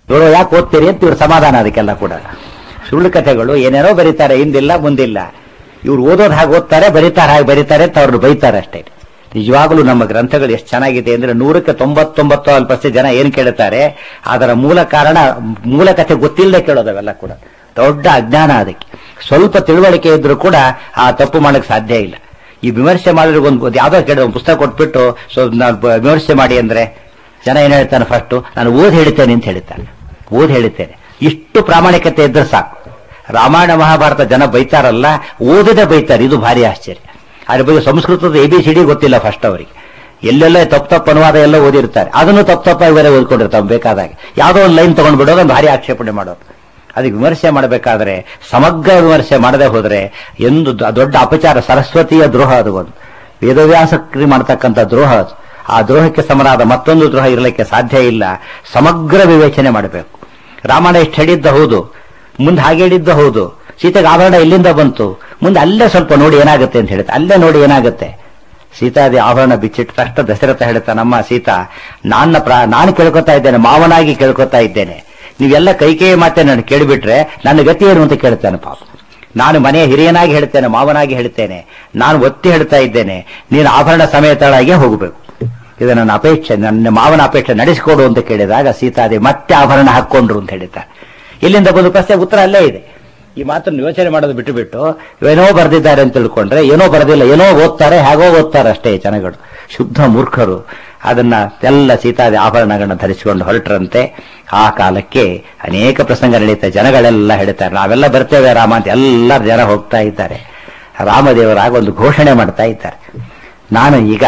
ಇವರು ಯಾಕೆ ಓದ್ತೀರಿ ಅಂತ ಇವ್ರ ಸಮಾಧಾನ ಅದಕ್ಕೆಲ್ಲ ಕೂಡ ಸುಳ್ಳು ಕಥೆಗಳು ಏನೇನೋ ಬರೀತಾರೆ ಹಿಂದಿಲ್ಲ ಮುಂದಿಲ್ಲ ಇವ್ರು ಓದೋದು ಹಾಗೆ ಓದ್ತಾರೆ ಬರೀತಾರೆ ಹಾಗೆ ಬರೀತಾರೆ ಅಂತ ಅವ್ರನ್ನ ಬೈತಾರೆ ಅಷ್ಟೇ ನಿಜವಾಗ್ಲೂ ನಮ್ಮ ಗ್ರಂಥಗಳು ಎಷ್ಟು ಚೆನ್ನಾಗಿದೆ ಅಂದ್ರೆ ನೂರಕ್ಕೆ ತೊಂಬತ್ತೊಂಬತ್ತು ಪರ್ಸೆಂಟ್ ಜನ ಏನ್ ಕೇಳುತ್ತಾರೆ ಅದರ ಮೂಲ ಕಾರಣ ಮೂಲ ಕಥೆ ಗೊತ್ತಿಲ್ಲದೆ ಕೇಳೋದು ಅವೆಲ್ಲ ಕೂಡ ದೊಡ್ಡ ಅಜ್ಞಾನ ಅದಕ್ಕೆ ಸ್ವಲ್ಪ ತಿಳುವಳಿಕೆ ಇದ್ರೂ ಕೂಡ ಆ ತಪ್ಪು ಮಾಡಕ್ ಸಾಧ್ಯ ಇಲ್ಲ ಈ ವಿಮರ್ಶೆ ಮಾಡಿದ್ರೆ ಒಂದು ಒಂದು ಯಾವ್ದೋ ಕೇಳಿದ ಒಂದು ಪುಸ್ತಕ ಕೊಟ್ಬಿಟ್ಟು ಸೊ ನಾನು ಬ- ವಿಮರ್ಶೆ ಮಾಡಿ ಅಂದ್ರೆ ಜನ ಏನ್ ಹೇಳ್ತಾನೆ ಫಸ್ಟ್ ನಾನು ಓದ್ ಹೇಳ್ತೇನೆ ಅಂತ ಹೇಳ್ತಾನೆ ಓದ್ ಹೇಳ್ತೇನೆ ಇಷ್ಟು ಪ್ರಾಮಾಣಿಕತೆ ಇದ್ರೆ ಸಾಕು ರಾಮಾಯಣ ಮಹಾಭಾರತ ಜನ ಬೈತಾರಲ್ಲ ಓದದೆ ಬೈತಾರೆ ಇದು ಭಾರಿ ಆಶ್ಚರ್ಯ ಅದ್ರ ಬಗ್ಗೆ ಸಂಸ್ಕೃತದ ಎ ಬಿ ಸಿ ಡಿ ಗೊತ್ತಿಲ್ಲ ಫಸ್ಟ್ ಅವರಿಗೆ ಎಲ್ಲೆಲ್ಲ ತಪ್ಪು ತಪ್ಪು ಅನುವಾದ ಎಲ್ಲ ಓದಿರ್ತಾರೆ ಅದನ್ನು ತಪ್ಪು ತಪ್ಪಾಗಿ ಬೇರೆ ಓದ್ಕೊಂಡಿರ್ತಾವೆ ಬೇಕಾದಾಗ ಯಾವುದೋ ಒಂದು ಲೈನ್ ತಗೊಂಡ್ಬಿಡೋದು ಭಾರಿ ಆಕ್ಷೇಪಣೆ ಮಾಡೋದು ಅದಕ್ಕೆ ವಿಮರ್ಶೆ ಮಾಡಬೇಕಾದ್ರೆ ಸಮಗ್ರ ವಿಮರ್ಶೆ ಮಾಡದೆ ಹೋದ್ರೆ ಎಂದು ದ- ದೊಡ್ಡ ಅಪಚಾರ ಸರಸ್ವತಿಯ ದ್ರೋಹ ಅದು ಒಂದು ವೇದವ್ಯಾಸಕ್ರಿ ಮಾಡತಕ್ಕಂಥ ದ್ರೋಹ ಅದು ಆ ದ್ರೋಹಕ್ಕೆ ಸಮನಾದ ಮತ್ತೊಂದು ದ್ರೋಹ ಇರಲಿಕ್ಕೆ ಸಾಧ್ಯ ಇಲ್ಲ ಸಮಗ್ರ ವಿವೇಚನೆ ಮಾಡಬೇಕು ರಾಮಾಯಣ ಇಷ್ಟು ಹೇಳಿದ್ದ ಹೌದು ಮುಂದೆ ಹಾಗೆ ಹೇಳಿದ್ದ ಹೌದು ಸೀತೆಗೆ ಆಭರಣ ಎಲ್ಲಿಂದ ಬಂತು ಮುಂದೆ ಅಲ್ಲೇ ಸ್ವಲ್ಪ ನೋಡಿ ಏನಾಗುತ್ತೆ ಅಂತ ಹೇಳುತ್ತೆ ಅಲ್ಲೇ ನೋಡಿ ಏನಾಗುತ್ತೆ ಸೀತಾದಿ ಆಭರಣ ಬಿಚ್ಚಿಟ್ಟ ತಕ್ಷಣ ದಶರಥ ಹೇಳ್ತಾ ನಮ್ಮ ಸೀತಾ ನನ್ನ ಪ್ರಾ ನಾನು ಕೇಳ್ಕೊತಾ ಇದ್ದೇನೆ ಮಾವನಾಗಿ ಕೇಳ್ಕೊತಾ ಇದ್ದೇನೆ ನೀವೆಲ್ಲ ಕೈಕೇಯಿ ಮಾತೆ ನಾನು ಕೇಳಿಬಿಟ್ರೆ ನನ್ನ ಗತಿ ಏನು ಅಂತ ಕೇಳ್ತಾನೆ ಪಾಪ ನಾನು ಮನೆಯ ಹಿರಿಯನಾಗಿ ಹೇಳ್ತೇನೆ ಮಾವನಾಗಿ ಹೇಳ್ತೇನೆ ನಾನು ಒತ್ತಿ ಹೇಳ್ತಾ ಇದ್ದೇನೆ ನೀನು ಆಭರಣ ಸಮೇತಳಾಗಿ ಹೋಗಬೇಕು ಇದು ನನ್ನ ಅಪೇಕ್ಷೆ ನನ್ನ ಮಾವನ ಅಪೇಕ್ಷೆ ನಡೆಸಿಕೊಡು ಅಂತ ಕೇಳಿದಾಗ ಸೀತಾದಿ ಮತ್ತೆ ಆಭರಣ ಹಾಕೊಂಡ್ರು ಅಂತ ಹೇಳಿದ್ದಾರೆ ಇಲ್ಲಿಂದ ಬಂದು ಪ್ರಶ್ನೆ ಉತ್ತರ ಅಲ್ಲೇ ಇದೆ ಈ ಮಾತನ್ನು ಯೋಚನೆ ಮಾಡೋದು ಬಿಟ್ಟು ಬಿಟ್ಟು ಏನೋ ಬರೆದಿದ್ದಾರೆ ಅಂತ ತಿಳ್ಕೊಂಡ್ರೆ ಏನೋ ಬರೆದಿಲ್ಲ ಏನೋ ಓದ್ತಾರೆ ಹೇಗೋ ಓದ್ತಾರೆ ಅಷ್ಟೇ ಜನಗಳು ಶುದ್ಧ ಮೂರ್ಖರು ಅದನ್ನ ಎಲ್ಲ ಸೀತಾದಿ ಆಭರಣಗಳನ್ನ ಧರಿಸಿಕೊಂಡು ಹೊರಟ್ರಂತೆ ಆ ಕಾಲಕ್ಕೆ ಅನೇಕ ಪ್ರಸಂಗ ನಡೆಯುತ್ತೆ ಜನಗಳೆಲ್ಲ ಹೇಳ್ತಾರೆ ನಾವೆಲ್ಲ ಬರ್ತೇವೆ ರಾಮ ಅಂತ ಎಲ್ಲ ಜನ ಹೋಗ್ತಾ ಇದ್ದಾರೆ ರಾಮದೇವರಾಗ ಒಂದು ಘೋಷಣೆ ಮಾಡ್ತಾ ಇದ್ದಾರೆ ನಾನು ಈಗ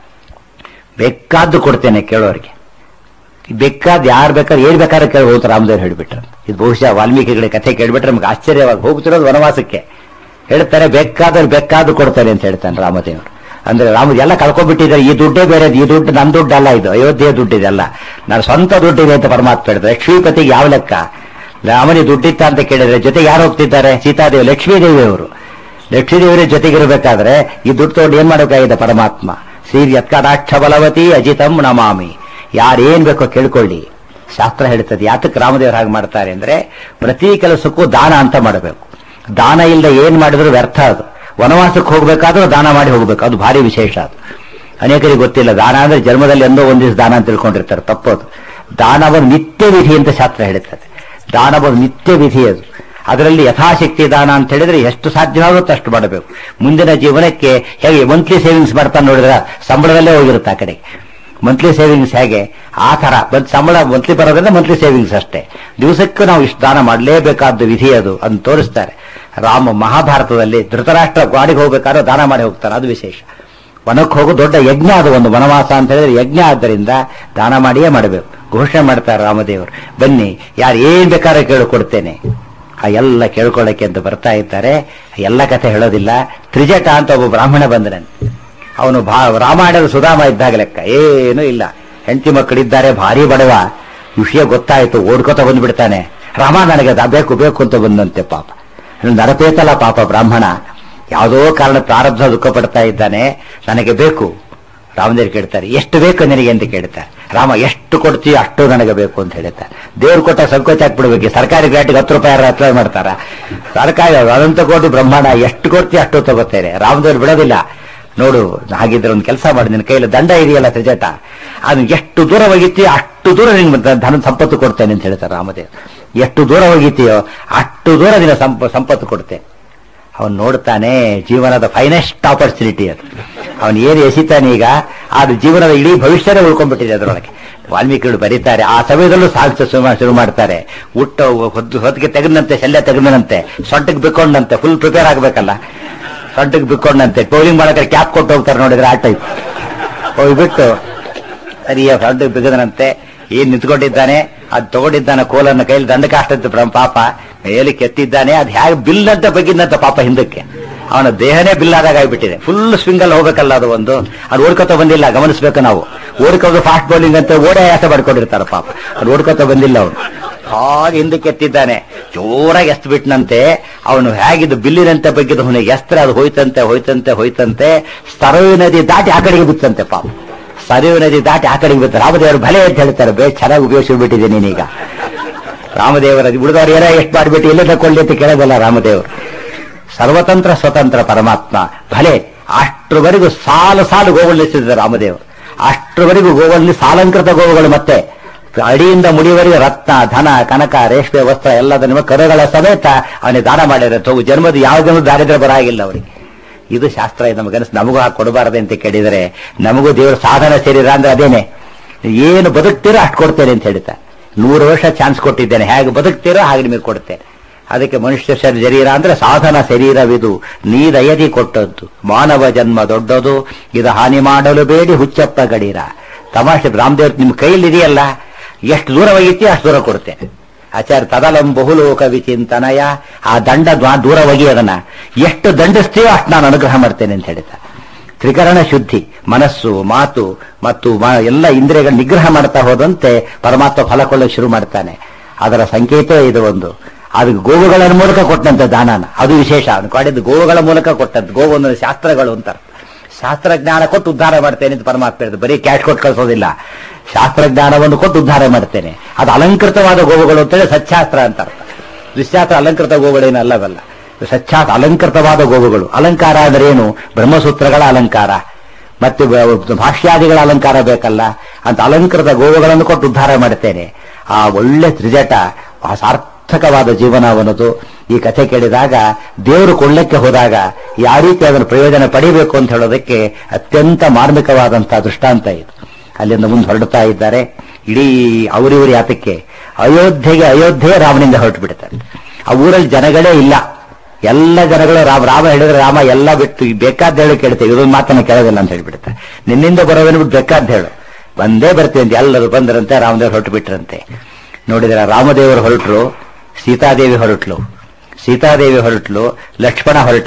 ಬೇಕಾದ್ದು ಕೊಡ್ತೇನೆ ಕೇಳೋರಿಗೆ ಬೇಕಾದ್ ಯಾರು ಬೇಕಾದ್ರೆ ಏನ್ ಬೇಕಾದ್ರೆ ಕೇಳಿ ಹೋಗ್ತಾರೆ ರಾಮದೇವ್ರು ಹೇಳ್ಬಿಟ್ರು ಇದು ಬಹುಶಃ ವಾಲ್ಮೀಕಿಗಳ ಕಥೆ ಕೇಳ್ಬಿಟ್ರೆ ನಮ್ಗೆ ಆಶ್ಚರ್ಯವಾಗಿ ಹೋಗ್ತಿರೋದು ವನವಾಸಕ್ಕೆ ಹೇಳ್ತಾರೆ ಬೇಕಾದ್ರೆ ಬೇಕಾದ್ದು ಕೊಡ್ತಾರೆ ಅಂತ ಹೇಳ್ತಾನೆ ರಾಮದೇವರು ಅಂದ್ರೆ ರಾಮ ಎಲ್ಲ ಕಳ್ಕೊಂಡ್ಬಿಟ್ಟಿದ್ದಾರೆ ಈ ದುಡ್ಡೇ ಬೇರೆ ಈ ದುಡ್ಡು ನನ್ನ ದುಡ್ಡಲ್ಲ ಇದು ಅಯೋಧ್ಯೆ ದುಡ್ಡಿದೆಲ್ಲ ನಾನು ಸ್ವಂತ ದುಡ್ಡಿದೆ ಅಂತ ಪರಮಾತ್ಮ ಹೇಳಿದ್ರೆ ಲಕ್ಷ್ಮೀಪತಿಗೆ ಯಾವ ಲೆಕ್ಕ ರಾಮನಿಗೆ ದುಡ್ಡಿತ್ತ ಅಂತ ಕೇಳಿದ್ರೆ ಜೊತೆಗೆ ಯಾರು ಹೋಗ್ತಿದ್ದಾರೆ ಸೀತಾದೇವಿ ಲಕ್ಷ್ಮೀದೇವಿ ಅವರು ಲಕ್ಷ್ಮೀದೇವಿಯ ಜೊತೆಗಿರಬೇಕಾದ್ರೆ ಈ ದುಡ್ಡು ತಗೊಂಡು ಏನ್ ಮಾಡಬೇಕಾಗಿದೆ ಪರಮಾತ್ಮ ಶ್ರೀ ಯತ್ಕಟಾಕ್ಷ ಬಲವತಿ ಅಜಿತಂ ನಮಾಮಿ ಯಾರೇನ್ ಬೇಕೋ ಕೇಳ್ಕೊಳ್ಳಿ ಶಾಸ್ತ್ರ ಹೇಳ್ತದೆ ಯಾತಕ್ಕೆ ರಾಮದೇವರು ಹಾಗೆ ಮಾಡ್ತಾರೆ ಅಂದ್ರೆ ಪ್ರತಿ ಕೆಲಸಕ್ಕೂ ದಾನ ಅಂತ ಮಾಡಬೇಕು ದಾನ ಇಲ್ಲದೆ ಏನ್ ಮಾಡಿದ್ರು ವ್ಯರ್ಥ ಅದು ವನವಾಸಕ್ಕೆ ಹೋಗ್ಬೇಕಾದ್ರೂ ದಾನ ಮಾಡಿ ಹೋಗ್ಬೇಕು ಅದು ಭಾರಿ ವಿಶೇಷ ಅದು ಅನೇಕರಿಗೆ ಗೊತ್ತಿಲ್ಲ ದಾನ ಅಂದ್ರೆ ಜನ್ಮದಲ್ಲಿ ಎಂದೋ ಒಂದ್ ದಿವಸ ದಾನ ಅಂತ ತಿಳ್ಕೊಂಡಿರ್ತಾರೆ ತಪ್ಪೋದು ದಾನ ಒಂದು ನಿತ್ಯ ವಿಧಿ ಅಂತ ಶಾಸ್ತ್ರ ಹೇಳುತ್ತದೆ ದಾನ ಒಂದು ನಿತ್ಯ ವಿಧಿ ಅದು ಅದರಲ್ಲಿ ಯಥಾಶಕ್ತಿ ದಾನ ಅಂತ ಹೇಳಿದ್ರೆ ಎಷ್ಟು ಸಾಧ್ಯವಾಗುತ್ತೋ ಅಷ್ಟು ಮಾಡಬೇಕು ಮುಂದಿನ ಜೀವನಕ್ಕೆ ಹೇಗೆ ಮಂತ್ಲಿ ಸೇವಿಂಗ್ಸ್ ಮಾಡ್ತಾನೆ ನೋಡಿದ್ರೆ ಸಂಬಳದಲ್ಲೇ ಹೋಗಿರುತ್ತೆ ಆ ಕಡೆಗೆ ಮಂತ್ಲಿ ಸೇವಿಂಗ್ಸ್ ಹೇಗೆ ಆ ತರ ಬಂದ್ ಸಂಬಳ ಮಂತ್ಲಿ ಬರೋದ್ರಿಂದ ಮಂತ್ಲಿ ಸೇವಿಂಗ್ಸ್ ಅಷ್ಟೇ ದಿವಸಕ್ಕೂ ನಾವು ಇಷ್ಟು ದಾನ ಮಾಡಲೇಬೇಕಾದ ವಿಧಿ ಅದು ಅಂತ ತೋರಿಸ್ತಾರೆ ರಾಮ ಮಹಾಭಾರತದಲ್ಲಿ ಧೃತರಾಷ್ಟ್ರ ಗಾಡಿಗೆ ಹೋಗ್ಬೇಕಾದ್ರೆ ದಾನ ಮಾಡಿ ಹೋಗ್ತಾರೆ ಅದು ವಿಶೇಷ ವನಕ್ಕೆ ಹೋಗೋ ದೊಡ್ಡ ಯಜ್ಞ ಅದು ಒಂದು ವನವಾಸ ಅಂತ ಹೇಳಿದ್ರೆ ಯಜ್ಞ ಆದ್ದರಿಂದ ದಾನ ಮಾಡಿಯೇ ಮಾಡಬೇಕು ಘೋಷಣೆ ಮಾಡ್ತಾರೆ ರಾಮದೇವರು ಬನ್ನಿ ಯಾರು ಏನ್ ಬೇಕಾದ್ರೆ ಕೇಳಿಕೊಡ್ತೇನೆ ಆ ಎಲ್ಲ ಕೇಳ್ಕೊಳ್ಳಕ್ಕೆ ಅಂತ ಬರ್ತಾ ಇದ್ದಾರೆ ಎಲ್ಲ ಕಥೆ ಹೇಳೋದಿಲ್ಲ ತ್ರಿಜಟ ಅಂತ ಒಬ್ಬ ಬ್ರಾಹ್ಮಣ ಬಂದನಂತೆ ಅವನು ಭಾ ರಾಮಾಯಣದ ಸುಧಾಮ ಇದ್ದಾಗ ಲೆಕ್ಕ ಏನೂ ಇಲ್ಲ ಹೆಂಡತಿ ಮಕ್ಕಳಿದ್ದಾರೆ ಭಾರಿ ಬಡವ ವಿಷಯ ಗೊತ್ತಾಯ್ತು ಓಡ್ಕೋತ ಬಂದ್ಬಿಡ್ತಾನೆ ರಾಮ ನನಗೆ ಅದ ಬೇಕು ಬೇಕು ಅಂತ ಬಂದಂತೆ ಪಾಪ ನರಪೇತಲ್ಲ ಪಾಪ ಬ್ರಾಹ್ಮಣ ಯಾವುದೋ ಕಾರಣ ಪ್ರಾರಬ್ಧ ದುಃಖ ಪಡ್ತಾ ಇದ್ದಾನೆ ನನಗೆ ಬೇಕು ರಾಮದೇವ್ರು ಕೇಳ್ತಾರೆ ಎಷ್ಟು ಬೇಕು ನಿನಗೆ ಅಂತ ಕೇಳ್ತಾರೆ ರಾಮ ಎಷ್ಟು ಕೊಡ್ತೀಯೋ ಅಷ್ಟು ನನಗೆ ಬೇಕು ಅಂತ ಹೇಳ್ತಾರೆ ದೇವ್ರು ಕೊಟ್ಟ ಸಂಕೋಚ ಹಾಕ್ಬಿಡ್ಬೇಕು ಸರ್ಕಾರಿ ಗ್ರಾಂಟಿಗೆ ಹತ್ತು ರೂಪಾಯಿ ಯಾರು ಅಪ್ಲೈ ಮಾಡ್ತಾರ ಸರ್ಕಾರಿ ಅನಂತ ಕೋಟಿ ಬ್ರಹ್ಮಾಂಡ ಎಷ್ಟು ಕೊಡ್ತೀಯ ಅಷ್ಟು ತಗೋತೇನೆ ರಾಮದೇವ್ರು ಬಿಡೋದಿಲ್ಲ ನೋಡು ಹಾಗಿದ್ರೆ ಒಂದು ಕೆಲಸ ಮಾಡಿ ನಿನ್ನ ಕೈಯಲ್ಲಿ ದಂಡ ಇದೆಯಲ್ಲ ತ್ರಿಜಟ ಅದು ಎಷ್ಟು ದೂರ ಹೋಗಿತ್ತೀಯೋ ಅಷ್ಟು ದೂರ ನಿನ್ಗೆ ದ- ಧನ ಸಂಪತ್ತು ಕೊಡ್ತೇನೆ ಅಂತ ಹೇಳ್ತಾರೆ ರಾಮದೇವ್ ಎಷ್ಟು ದೂರ ಹೋಗಿತ್ತೀಯೋ ಅಷ್ಟು ದೂರ ನಿನ್ನ ಸಂಪ ಸಂಪತ್ತು ಕೊಡ್ತೇನೆ ಅವನು ನೋಡ್ತಾನೆ ಜೀವನದ ಫೈನೆಸ್ಟ್ ಆಪರ್ಚುನಿಟಿ ಅದು ಅವನು ಏನು ಎಸಿತಾನೆ ಈಗ ಅದು ಜೀವನದ ಇಡೀ ಭವಿಷ್ಯನೇ ಉಳ್ಕೊಂಡ್ಬಿಟ್ಟಿದೆ ಅದರೊಳಗೆ ವಾಲ್ಮೀಕಿಗಳು ಬರೀತಾರೆ ಆ ಸಮಯದಲ್ಲೂ ಸಾಗಿಸ ಶುರು ಮಾಡ್ತಾರೆ ಊಟ ಹೊದ್ದು ಹೊತ್ತಿಗೆ ತೆಗೆದಂತೆ ಶಲ್ಯ ತೆಗೆದನಂತೆ ಸೊಂಟಕ್ಕೆ ಬಿಕ್ಕೊಂಡಂತೆ ಫುಲ್ ಪ್ರಿಪೇರ್ ಆಗಬೇಕಲ್ಲ ಸೊಂಟಕ್ಕೆ ಬಿಕ್ಕೊಂಡಂತೆ ಟೋಲಿಂಗ್ ಮಾಡಕ್ಕೆ ಕ್ಯಾಪ್ ಕೊಟ್ಟು ಹೋಗ್ತಾರೆ ನೋಡಿದ್ರೆ ಆ ಟೈಪ್ ಹೋಗ್ಬಿಟ್ಟು ಸರಿಯ ಸೊಂಟಕ್ಕೆ ಬಿಗದನಂತೆ ಏನ್ ನಿಂತ್ಕೊಂಡಿದ್ದಾನೆ ಅದು ತಗೊಂಡಿದ್ದಾನೆ ಕೋಲನ್ನು ಕೈಲಿ ದಂಡಕಾಷ್ಟಂತೆ ಪಾಪ ಮೇಲೆ ಕೆತ್ತಿದ್ದಾನೆ ಅದು ಹೇಗೆ ಬಿಲ್ ಅಂತ ಬಗ್ಗಿದ್ದಂತ ಪಾಪ ಹಿಂದಕ್ಕೆ ಅವನ ದೇಹನೇ ಬಿಲ್ ಆದಾಗ ಆಗ್ಬಿಟ್ಟಿದೆ ಫುಲ್ ಸ್ವಿಂಗಲ್ ಹೋಗ್ಬೇಕಲ್ಲ ಅದು ಒಂದು ಅದು ಓಡ್ಕೊತ ಬಂದಿಲ್ಲ ಗಮನಿಸ್ಬೇಕು ನಾವು ಓಡ್ಕೋದು ಫಾಸ್ಟ್ ಬೌಲಿಂಗ್ ಅಂತ ಓಡೇ ಆಟ ಮಾಡ್ಕೊಂಡಿರ್ತಾರೆ ಪಾಪ ಅದು ಓಡ್ಕೊತ ಬಂದಿಲ್ಲ ಅವನು ಹಾಗೆ ಹಿಂದಕ್ಕೆ ಎತ್ತಿದ್ದಾನೆ ಜೋರಾಗಿ ಎಸ್ತ್ ಬಿಟ್ನಂತೆ ಅವನು ಹೇಗಿದ್ದು ಬಿಲ್ಲಿನಂತೆ ಬಗ್ಗಿದ ಅವನಿಗೆ ಎಸ್ತ್ರ ಅದು ಹೋಯ್ತಂತೆ ಹೋಯ್ತಂತೆ ಹೋಯ್ತಂತೆ ಸರವಿ ನದಿ ದಾಟಿ ಆ ಕಡೆಗೆ ಬಿತ್ತಂತೆ ಪಾಪ ಸರಿಯು ನದಿ ದಾಟಿ ಆ ಕಡೆಗೆ ಬಿತ್ತು ರಾಮದೇವರು ಭಲೆ ಅಂತ ಹೇಳ್ತಾರೆ ಬೇಸ್ ಚೆನ್ನಾಗಿ ಉಪಯೋಗಿಸ್ಬಿಟ್ಟಿದೆ ನೀನೀಗ ರಾಮದೇವರ ಉಳಿದವರು ಏನೋ ಎಷ್ಟು ಮಾಡಿಬಿಟ್ಟು ಎಲ್ಲೇ ತಕೊಳ್ಳಿ ಅಂತ ಕೇಳೋದಲ್ಲ ರಾಮದೇವರು ಸರ್ವತಂತ್ರ ಸ್ವತಂತ್ರ ಪರಮಾತ್ಮ ಭಲೆ ಅಷ್ಟರವರೆಗೂ ಸಾಲು ಸಾಲು ಗೋಗಳು ನಿಲ್ಲಿಸಿದ ರಾಮದೇವರು ಅಷ್ಟರವರೆಗೂ ಗೋಗಳಲ್ಲಿ ಸಾಲಂಕೃತ ಗೋವುಗಳು ಮತ್ತೆ ಅಡಿಯಿಂದ ಮುಡಿಯವರೆಗೆ ರತ್ನ ಧನ ಕನಕ ರೇಷ್ಮೆ ವಸ್ತ್ರ ಎಲ್ಲದನ್ನು ಕರುಗಳ ಸಮೇತ ಅವನಿಗೆ ದಾನ ಮಾಡಿರುತ್ತೆ ಅವು ಜನ್ಮದ ಯಾವ ಜನ್ಮದ ದಾರಿದ್ರೆ ಬರಾಗಿಲ್ಲ ಅವರಿಗೆ ಇದು ಶಾಸ್ತ್ರ ಇದು ನಮಗನ್ಸ್ ನಮಗೂ ಹಾಕಿ ಕೊಡಬಾರದೆ ಅಂತ ಕೇಳಿದರೆ ನಮಗೂ ದೇವರ ಸಾಧನ ಸೇರಿರ ಅಂದ್ರೆ ಅದೇನೆ ಏನು ಬದುಕ್ತೀರೋ ಅಷ್ಟು ಕೊಡ್ತೇನೆ ಅಂತ ಹೇಳ್ತಾ ನೂರು ವರ್ಷ ಚಾನ್ಸ್ ಕೊಟ್ಟಿದ್ದೇನೆ ಹೇಗೆ ಬದುಕ್ತೀರೋ ಹಾಗೆ ನಿಮಗೆ ಕೊಡ್ತೇನೆ ಅದಕ್ಕೆ ಮನುಷ್ಯ ಶರೀರ ಅಂದ್ರೆ ಸಾಧನ ಶರೀರವಿದು ನೀ ದಯದಿ ಕೊಟ್ಟದ್ದು ಮಾನವ ಜನ್ಮ ದೊಡ್ಡದು ಇದು ಹಾನಿ ಮಾಡಲು ಬೇಡಿ ಹುಚ್ಚಪ್ಪ ಗಡೀರ ತಮಾಷೆ ರಾಮದೇವ್ ನಿಮ್ಮ ಕೈಯಲ್ಲಿ ಇದೆಯಲ್ಲ ಎಷ್ಟು ದೂರ ಒಯ್ಯುತ್ತೀಯ ಅಷ್ಟು ದೂರ ಕೊಡ್ತೇನೆ ಆಚಾರ್ಯ ತದಲಂ ಬಹುಲೋಕ ವಿಚಿಂತನಯ ಆ ದಂಡ ದ್ವಾ- ದೂರ ಒಗಿ ಅದನ್ನ ಎಷ್ಟು ದಂಡಿಸ್ತೀಯೋ ಅಷ್ಟು ನಾನು ಅನುಗ್ರಹ ಮಾಡ್ತೇನೆ ಅಂತ ಹೇಳ್ತಾ ತ್ರಿಕರಣ ಶುದ್ಧಿ ಮನಸ್ಸು ಮಾತು ಮತ್ತು ಮ- ಎಲ್ಲ ಇಂದ್ರಿಯಗಳ ನಿಗ್ರಹ ಮಾಡ್ತಾ ಹೋದಂತೆ ಪರಮಾತ್ಮ ಫಲ ಕೊಳ್ಳಕ್ಕೆ ಶುರು ಮಾಡ್ತಾನೆ ಅದರ ಸಂಕೇತ ಇದು ಒಂದು ಅದು ಗೋವುಗಳ ಮೂಲಕ ಕೊಟ್ಟಂತ ದಾನನ ಅದು ವಿಶೇಷ ಅವನು ಕಾಡಿದ್ದು ಗೋವುಗಳ ಮೂಲಕ ಕೊಟ್ಟದ್ದು ಗೋವು ಒಂದು ಶಾಸ್ತ್ರಗಳು ಅಂತ ಶಾಸ್ತ್ರಜ್ಞಾನ ಕೊಟ್ಟು ಉದ್ಧಾರ ಮಾಡ್ತೇನೆ ಅಂತ ಪರಮಾತ್ಮ ಹೇಳಿದ್ರು ಬರೀ ಕ್ಯಾಶ್ ಕೊಟ್ಟು ಕಳಿಸೋದಿಲ್ಲ ಶಾಸ್ತ್ರಜ್ಞಾನವನ್ನು ಕೊಟ್ಟು ಉದ್ಧಾರ ಮಾಡ್ತೇನೆ ಅದು ಅಲಂಕೃತವಾದ ಗೋವುಗಳು ಅಂತೇಳಿ ಸಚ್ಚಾಸ್ತ್ರ ಅಂತ ಅರ್ಥ ದುಶ್ಯಾಸ್ತ್ರ ಅಲಂಕೃತ ಗೋವುಗಳೇನು ಅಲ್ಲವಲ್ಲ ಸಚ್ಚಾಸ್ತ್ರ ಅಲಂಕೃತವಾದ ಗೋವುಗಳು ಅಲಂಕಾರ ಅಂದ್ರೆ ಏನು ಬ್ರಹ್ಮಸೂತ್ರಗಳ ಅಲಂಕಾರ ಮತ್ತೆ ಬ- ಭಾಷ್ಯಾದಿಗಳ ಅಲಂಕಾರ ಬೇಕಲ್ಲ ಅಂತ ಅಲಂಕೃತ ಗೋವುಗಳನ್ನು ಕೊಟ್ಟು ಉದ್ಧಾರ ಮಾಡುತ್ತೇನೆ ಆ ಒಳ್ಳೆ ತ್ರಿಜಟ ಆ ಸಾರ್ಥಕವಾದ ಜೀವನ ಅವನದು ಈ ಕಥೆ ಕೇಳಿದಾಗ ದೇವರು ಕೊಳ್ಳಕ್ಕೆ ಹೋದಾಗ ಯಾವ ರೀತಿ ಅದನ್ನು ಪ್ರಯೋಜನ ಪಡಿಬೇಕು ಅಂತ ಹೇಳೋದಕ್ಕೆ ಅತ್ಯಂತ ಮಾರ್ಮಿಕವಾದಂತಹ ದೃಷ್ಟಾಂತ ಇದು ಅಲ್ಲಿಂದ ಮುಂದೆ ಹೊರಡುತ್ತಾ ಇದ್ದಾರೆ ಇಡೀ ಅವರಿವರಿ ಯಾತಕ್ಕೆ ಅಯೋಧ್ಯೆಗೆ ಅಯೋಧ್ಯೆ ರಾಮನಿಂದ ಹೊರಟು ಬಿಡ್ತಾರೆ ಆ ಊರಲ್ಲಿ ಜನಗಳೇ ಇಲ್ಲ ಎಲ್ಲ ಜನಗಳು ರಾಮ ರಾಮ ಹೇಳಿದ್ರೆ ರಾಮ ಎಲ್ಲ ಬಿಟ್ಟು ಈ ಬೇಕಾದ ಹೇಳು ಕೇಳ್ತೇವೆ ಇದೊಂದು ಮಾತನ್ನ ಕೇಳೋದಿಲ್ಲ ಅಂತ ಹೇಳ್ಬಿಡ್ತಾರೆ ನಿನ್ನಿಂದ ಬರೋದನ್ನು ಬಿಟ್ಟು ಬೇಕಾದ ಹೇಳು ಬಂದೇ ಬರ್ತೀವಿ ಅಂತ ಎಲ್ಲರೂ ಬಂದರಂತೆ ರಾಮದೇವರು ಹೊರಟು ಬಿಟ್ರಂತೆ ನೋಡಿದ್ರೆ ರಾಮದೇವರು ಹೊರಟರು ಸೀತಾದೇವಿ ಹೊರಟ್ಲು ಸೀತಾದೇವಿ ಹೊರಟ್ಲು ಲಕ್ಷ್ಮಣ ಹೊರಟ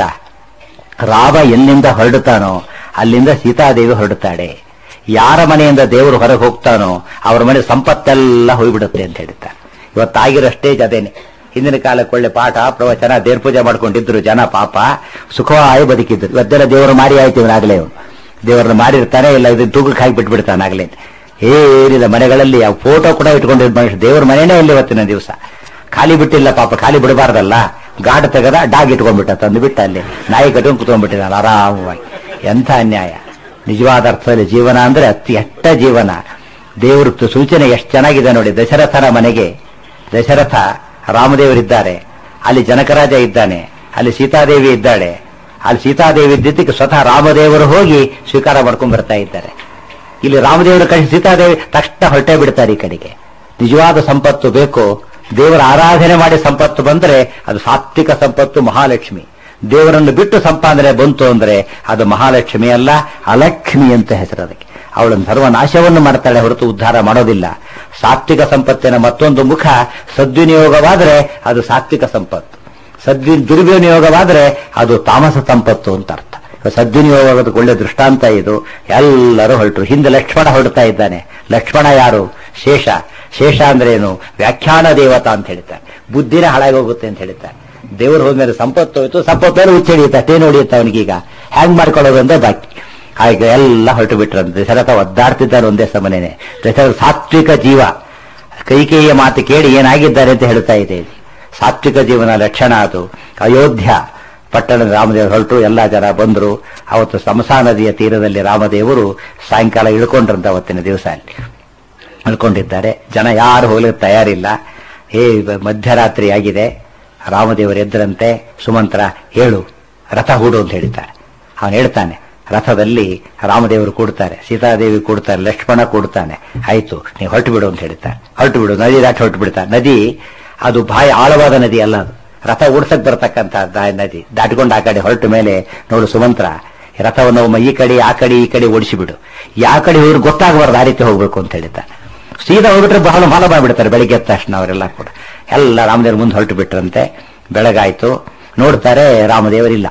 ರಾಮ ಎಲ್ಲಿಂದ ಹೊರಡುತ್ತಾನೋ ಅಲ್ಲಿಂದ ಸೀತಾದೇವಿ ಹೊರಡುತ್ತಾಳೆ ಯಾರ ಮನೆಯಿಂದ ದೇವರು ಹೊರಗೆ ಹೋಗ್ತಾನೋ ಅವರ ಮನೆ ಸಂಪತ್ತೆಲ್ಲ ಹೋಗ್ಬಿಡುತ್ತೆ ಅಂತ ಹೇಳ್ತಾರೆ ಇವತ್ತಾಗಿರೋ ಸ್ಟೇಜ್ ಅದೇನೆ ಹಿಂದಿನ ಕಾಲಕ್ಕೆ ಒಳ್ಳೆ ಪಾಠ ಪ್ರವಚನ ದೇವ್ರ ಪೂಜೆ ಮಾಡ್ಕೊಂಡಿದ್ರು ಜನ ಪಾಪ ಸುಖವಾಗಿ ಬದುಕಿದ್ರು ಇವತ್ತೆಲ್ಲ ದೇವರು ಮಾರಿ ಆಯ್ತು ಇವನಾಗಲೇ ಇವನು ದೇವರನ್ನ ಮಾರಿರ್ತಾನೆ ಇಲ್ಲ ಇದನ್ನ ತೂಗಕ್ಕೆ ಹಾಕಿ ಬಿಟ್ಬಿಡ್ತಾನೆ ಆಗ್ಲೇ ಏನಿಲ್ಲ ಮನೆಗಳಲ್ಲಿ ಆ ಫೋಟೋ ಕೂಡ ಇಟ್ಕೊಂಡಿದ್ ಮನುಷ್ಯ ದೇವ್ರ ಮನೆನೇ ಇಲ್ಲ ಇವತ್ತಿನ ದಿವಸ ಖಾಲಿ ಬಿಟ್ಟಿಲ್ಲ ಪಾಪ ಖಾಲಿ ಬಿಡಬಾರ್ದಲ್ಲ ಗಾಡ್ ತೆಗದ ಡಾಗ್ ಇಟ್ಕೊಂಡ್ಬಿಟ್ಟ ತಂದು ಬಿಟ್ಟ ಅಲ್ಲಿ ನಾಯಿ ಕಟ್ಕೊಂಡು ಕುತ್ಕೊಂಡ್ಬಿಟ್ಟಿದ್ದಾನೆ ಆರಾಮವಾಗಿ ಎಂಥ ಅನ್ಯಾಯ ನಿಜವಾದ ಅರ್ಥದಲ್ಲಿ ಜೀವನ ಅಂದ್ರೆ ಅತಿ ಎಟ್ಟ ಜೀವನ ದೇವ್ರ ಸೂಚನೆ ಎಷ್ಟು ಚೆನ್ನಾಗಿದೆ ನೋಡಿ ದಶರಥನ ಮನೆಗೆ ದಶರಥ ರಾಮದೇವರಿದ್ದಾರೆ ಅಲ್ಲಿ ಜನಕರಾಜ ಇದ್ದಾನೆ ಅಲ್ಲಿ ಸೀತಾದೇವಿ ಇದ್ದಾಳೆ ಅಲ್ಲಿ ಸೀತಾದೇವಿ ಇದ್ದಿದ್ದಕ್ಕೆ ಸ್ವತಃ ರಾಮದೇವರು ಹೋಗಿ ಸ್ವೀಕಾರ ಮಾಡ್ಕೊಂಡ್ ಬರ್ತಾ ಇದ್ದಾರೆ ಇಲ್ಲಿ ರಾಮದೇವರ ಕಡೆ ಸೀತಾದೇವಿ ತಕ್ಷಣ ಹೊರಟೇ ಬಿಡ್ತಾರೆ ಈ ಕಡೆಗೆ ನಿಜವಾದ ಸಂಪತ್ತು ಬೇಕು ದೇವರ ಆರಾಧನೆ ಮಾಡಿ ಸಂಪತ್ತು ಬಂದ್ರೆ ಅದು ಸಾತ್ವಿಕ ಸಂಪತ್ತು ಮಹಾಲಕ್ಷ್ಮಿ ದೇವರನ್ನು ಬಿಟ್ಟು ಸಂಪಾದನೆ ಬಂತು ಅಂದ್ರೆ ಅದು ಮಹಾಲಕ್ಷ್ಮಿ ಅಲ್ಲ ಅಲಕ್ಷ್ಮಿ ಅಂತ ಹೆಸರು ಅದಕ್ಕೆ ಅವಳನ್ನು ಸರ್ವನಾಶವನ್ನು ಮಾಡ್ತಾಳೆ ಹೊರತು ಉದ್ಧಾರ ಮಾಡೋದಿಲ್ಲ ಸಾತ್ವಿಕ ಸಂಪತ್ತಿನ ಮತ್ತೊಂದು ಮುಖ ಸದ್ವಿನಿಯೋಗವಾದರೆ ಅದು ಸಾತ್ವಿಕ ಸಂಪತ್ತು ಸದ್ವಿ ದುರ್ವಿನಿಯೋಗವಾದರೆ ಅದು ತಾಮಸ ಸಂಪತ್ತು ಅಂತ ಅರ್ಥ ಸದ್ವಿನಿಯೋಗದ ಒಳ್ಳೆ ದೃಷ್ಟಾಂತ ಇದು ಎಲ್ಲರೂ ಹೊರಟರು ಹಿಂದೆ ಲಕ್ಷ್ಮಣ ಹೊರಡ್ತಾ ಇದ್ದಾನೆ ಲಕ್ಷ್ಮಣ ಯಾರು ಶೇಷ ಶೇಷ ಅಂದ್ರೆ ಏನು ವ್ಯಾಖ್ಯಾನ ದೇವತಾ ಅಂತ ಹೇಳ್ತಾರೆ ಬುದ್ಧಿನ ಹಾಳಾಗೋಗುತ್ತೆ ಅಂತ ಹೇಳ್ತಾರೆ ದೇವರು ಹೋದ್ಮೇಲೆ ಸಂಪತ್ತು ಹೋಯ್ತು ಸಂಪತ್ತು ಮೇಲೆ ಹುಚ್ಚ ಹಿಡಿಯುತ್ತೆ ಅಷ್ಟೇ ನೋಡಿಯುತ್ತೆ ಅವನಿಗೀಗ ಹ್ಯಾಂಗ್ ಮಾಡ್ಕೊಳ್ಳೋದು ಅಂದ್ರೆ ಬಾಕಿ ಆಗ ಎಲ್ಲ ಹೊರಟು ಬಿಟ್ರಂತೆ ದಶರಥ ಒದ್ದಾಡ್ತಿದ್ದಾನೆ ಒಂದೇ ಸಮನೇನೆ ದಶರಥ ಸಾತ್ವಿಕ ಜೀವ ಕೈಕೇಯಿಯ ಮಾತು ಕೇಳಿ ಏನಾಗಿದ್ದಾರೆ ಅಂತ ಹೇಳ್ತಾ ಇದೆ ಇದು. ಸಾತ್ವಿಕ ಜೀವನ ಲಕ್ಷಣ ಅದು ಅಯೋಧ್ಯ ಪಟ್ಟಣದ ರಾಮದೇವರು ಹೊರಟು ಎಲ್ಲ ಜನ ಬಂದರು ಅವತ್ತು ಸಮಸಾ ನದಿಯ ತೀರದಲ್ಲಿ ರಾಮದೇವರು ಸಾಯಂಕಾಲ ಇಳ್ಕೊಂಡ್ರಂತ ಅವತ್ತಿನ ದಿವಸ ಅಲ್ಲಿ ಇಳ್ಕೊಂಡಿದ್ದಾರೆ ಜನ ಯಾರು ಹೋಗ್ಲಿಕ್ಕೆ ತಯಾರಿಲ್ಲ ಏ ಬ- ಮಧ್ಯರಾತ್ರಿ ಆಗಿದೆ ರಾಮದೇವರು ಎದ್ದರಂತೆ ಸುಮಂತ್ರ ಹೇಳು ರಥ ಹೂಡು ಅಂತ ಹೇಳಿದ್ದಾರೆ ಅವನು ಹೇಳ್ತಾನೆ ರಥದಲ್ಲಿ ರಾಮದೇವರು ಕೂಡ್ತಾರೆ ಸೀತಾದೇವಿ ಕೂಡ್ತಾರೆ ಲಕ್ಷ್ಮಣ ಕೂಡ್ತಾನೆ ಆಯ್ತು ನೀವು ಹೊರಟು ಬಿಡು ಅಂತ ಹೇಳ್ತಾರೆ ಹೊರಟು ಬಿಡು ನದಿ ದಾಟಿ ಹೊರಟು ಬಿಡ್ತಾರೆ ನದಿ ಅದು ಬಾಯಿ ಆಳವಾದ ನದಿ ಅಲ್ಲ ಅದು ರಥ ಓಡಿಸಕ್ ಬರ್ತಕ್ಕಂಥ ದ- ನದಿ ದಾಟಿಕೊಂಡು ಆ ಕಡೆ ಹೊರಟ ಮೇಲೆ ನೋಡು ಸುಮಂತ್ರ ರಥವನ್ನು ಒಮ್ಮೆ ಈ ಕಡೆ ಆ ಕಡೆ ಈ ಕಡೆ ಓಡಿಸಿಬಿಡು ಯಾವ ಕಡೆ ಹೋದ್ರೆ ಗೊತ್ತಾಗಬಾರ್ದು ಆ ರೀತಿ ಹೋಗ್ಬೇಕು ಅಂತ ಹೇಳ್ತಾರೆ ಸೀದಾ ಹೋಗ್ಬಿಟ್ರೆ ಬಹಳ ಫಾಲ ಮಾಡಿಬಿಡ್ತಾರೆ ಬೆಳಿಗ್ಗೆ ಎದ್ದ ತಕ್ಷಣ ಅವರೆಲ್ಲ ಕೂಡ ಎಲ್ಲ ರಾಮದೇವ್ರ ಮುಂದೆ ಹೊರಟು ಬಿಟ್ರಂತೆ ಬೆಳಗಾಯ್ತು ನೋಡ್ತಾರೆ ರಾಮದೇವರಿಲ್ಲ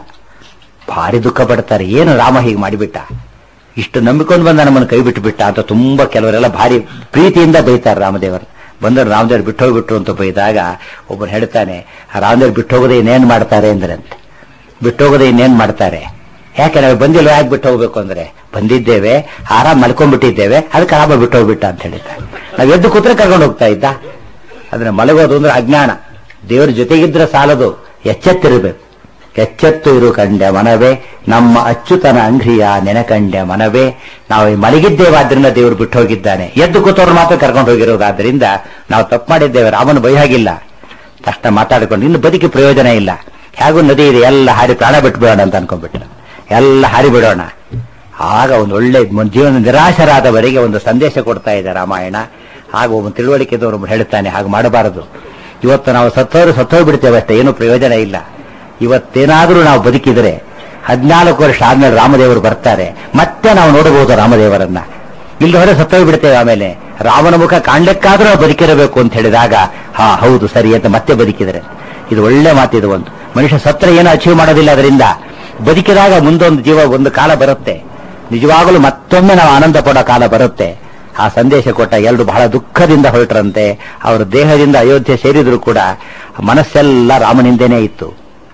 ಭಾರಿ ದುಃಖ ಪಡ್ತಾರೆ ಏನು ರಾಮ ಹೀಗೆ ಮಾಡಿಬಿಟ್ಟ ಇಷ್ಟು ನಂಬಿಕೊಂಡು ಬಂದ ನಮ್ಮನ್ನು ಕೈ ಬಿಟ್ಟು ಬಿಟ್ಟ ಅಂತ ತುಂಬಾ ಕೆಲವರೆಲ್ಲ ಭಾರಿ ಪ್ರೀತಿಯಿಂದ ಬೈತಾರೆ ರಾಮದೇವರು ಬಂದರು ರಾಮದೇವ್ರು ಬಿಟ್ಟು ಹೋಗ್ಬಿಟ್ರು ಅಂತ ಬೈದಾಗ ಒಬ್ಬರು ಹೇಳ್ತಾನೆ ರಾಮದೇವ್ರು ಬಿಟ್ಟು ಹೋಗದೆ ಇನ್ನೇನ್ ಮಾಡ್ತಾರೆ ಅಂದ್ರಂತೆ ಬಿಟ್ಟು ಹೋಗದೆ ಇನ್ನೇನ್ ಮಾಡ್ತಾರೆ ಯಾಕೆ ನಾವು ಬಂದಿಲ್ಲ ಯಾಕೆ ಬಿಟ್ಟು ಹೋಗ್ಬೇಕು ಅಂದ್ರೆ ಬಂದಿದ್ದೇವೆ ಆರಾಮ್ ಮಲ್ಕೊಂಡ್ಬಿಟ್ಟಿದ್ದೇವೆ ಅದಕ್ಕೆ ರಾಮ ಬಿಟ್ಟು ಹೋಗ್ಬಿಟ್ಟ ಅಂತ ಹೇಳಿದ್ದಾರೆ ನಾವ್ ಎದ್ದು ಕೂತ್ರೆ ಕರ್ಕೊಂಡು ಹೋಗ್ತಾ ಇದ್ದ ಅದನ್ನ ಮಲಗೋದು ಅಂದ್ರೆ ಅಜ್ಞಾನ ದೇವರ ಜೊತೆಗಿದ್ರೆ ಸಾಲದು ಎಚ್ಚೆತ್ತಿರಬೇಕು ಎಚ್ಚೆತ್ತು ಇರು ಕಂಡೆ ಮನವೇ ನಮ್ಮ ಅಚ್ಚುತನ ಅಂಗ್ರಿಯ ನೆನಕಂಡೆ ಮನವೇ ನಾವು ಈ ಮಲಗಿದ್ದೇವಾದ್ರಿಂದ ದೇವರು ಬಿಟ್ಟು ಹೋಗಿದ್ದಾನೆ ಎದ್ದು ಕೂತವ್ರು ಮಾತ್ರ ಕರ್ಕೊಂಡು ಹೋಗಿರೋದಾದ್ರಿಂದ ನಾವು ತಪ್ಪು ಮಾಡಿದ್ದೇವೆ ರಾಮನ ಬೈ ಹಾಗಿಲ್ಲ ತಕ್ಷಣ ಮಾತಾಡಿಕೊಂಡು ಇನ್ನು ಬದುಕಿ ಪ್ರಯೋಜನ ಇಲ್ಲ ಹೇಗೂ ನದಿ ಇದೆ ಎಲ್ಲ ಹಾರಿ ಪ್ರಾಣ ಬಿಟ್ಟು ಬಿಡೋಣ ಅಂತ ಅನ್ಕೊಂಡ್ಬಿಟ್ರು ಎಲ್ಲ ಹಾರಿ ಬಿಡೋಣ ಆಗ ಒಂದು ಒಳ್ಳೆ ಮ- ಜೀವನ ನಿರಾಶರಾದವರಿಗೆ ಒಂದು ಸಂದೇಶ ಕೊಡ್ತಾ ಇದೆ ರಾಮಾಯಣ ಆಗ ಒಬ್ಬ ತಿಳುವಳಿಕೆದವರು ಹೇಳ್ತಾನೆ ಹಾಗೆ ಮಾಡಬಾರದು ಇವತ್ತು ನಾವು ಸತ್ತೋರು ಸತ್ತೋಗ್ಬಿಡ್ತೇವೆ ಅಷ್ಟೇ ಏನು ಪ್ರಯೋಜನ ಇಲ್ಲ ಇವತ್ತೇನಾದರೂ ನಾವು ಬದುಕಿದರೆ ಹದಿನಾಲ್ಕು ವರ್ಷ ಆದ್ಮೇಲೆ ರಾಮದೇವರು ಬರ್ತಾರೆ ಮತ್ತೆ ನಾವು ನೋಡಬಹುದು ರಾಮದೇವರನ್ನ ಇಲ್ಲಿ ಹೊರ ಸತ್ತೋಗ್ಬಿಡ್ತೇವೆ ಆಮೇಲೆ ರಾಮನ ಮುಖ ಕಾಣ್ಲಿಕ್ಕಾದ್ರೂ ನಾವು ಬದುಕಿರಬೇಕು ಅಂತ ಹೇಳಿದಾಗ ಹಾ ಹೌದು ಸರಿ ಅಂತ ಮತ್ತೆ ಬದುಕಿದರೆ ಇದು ಒಳ್ಳೆ ಮಾತಿದು ಒಂದು ಮನುಷ್ಯ ಸತ್ರ ಏನು ಅಚೀವ್ ಮಾಡೋದಿಲ್ಲ ಅದರಿಂದ ಬದುಕಿದಾಗ ಮುಂದೊಂದು ಜೀವ ಒಂದು ಕಾಲ ಬರುತ್ತೆ ನಿಜವಾಗಲೂ ಮತ್ತೊಮ್ಮೆ ನಾವು ಆನಂದ ಪಡೋ ಕಾಲ ಬರುತ್ತೆ ಆ ಸಂದೇಶ ಕೊಟ್ಟ ಎರಡು ಬಹಳ ದುಃಖದಿಂದ ಹೊರಟ್ರಂತೆ ಅವರ ದೇಹದಿಂದ ಅಯೋಧ್ಯೆ ಸೇರಿದ್ರು ಕೂಡ ಮನಸ್ಸೆಲ್ಲ ರಾಮನಿಂದೇನೇ ಇತ್ತು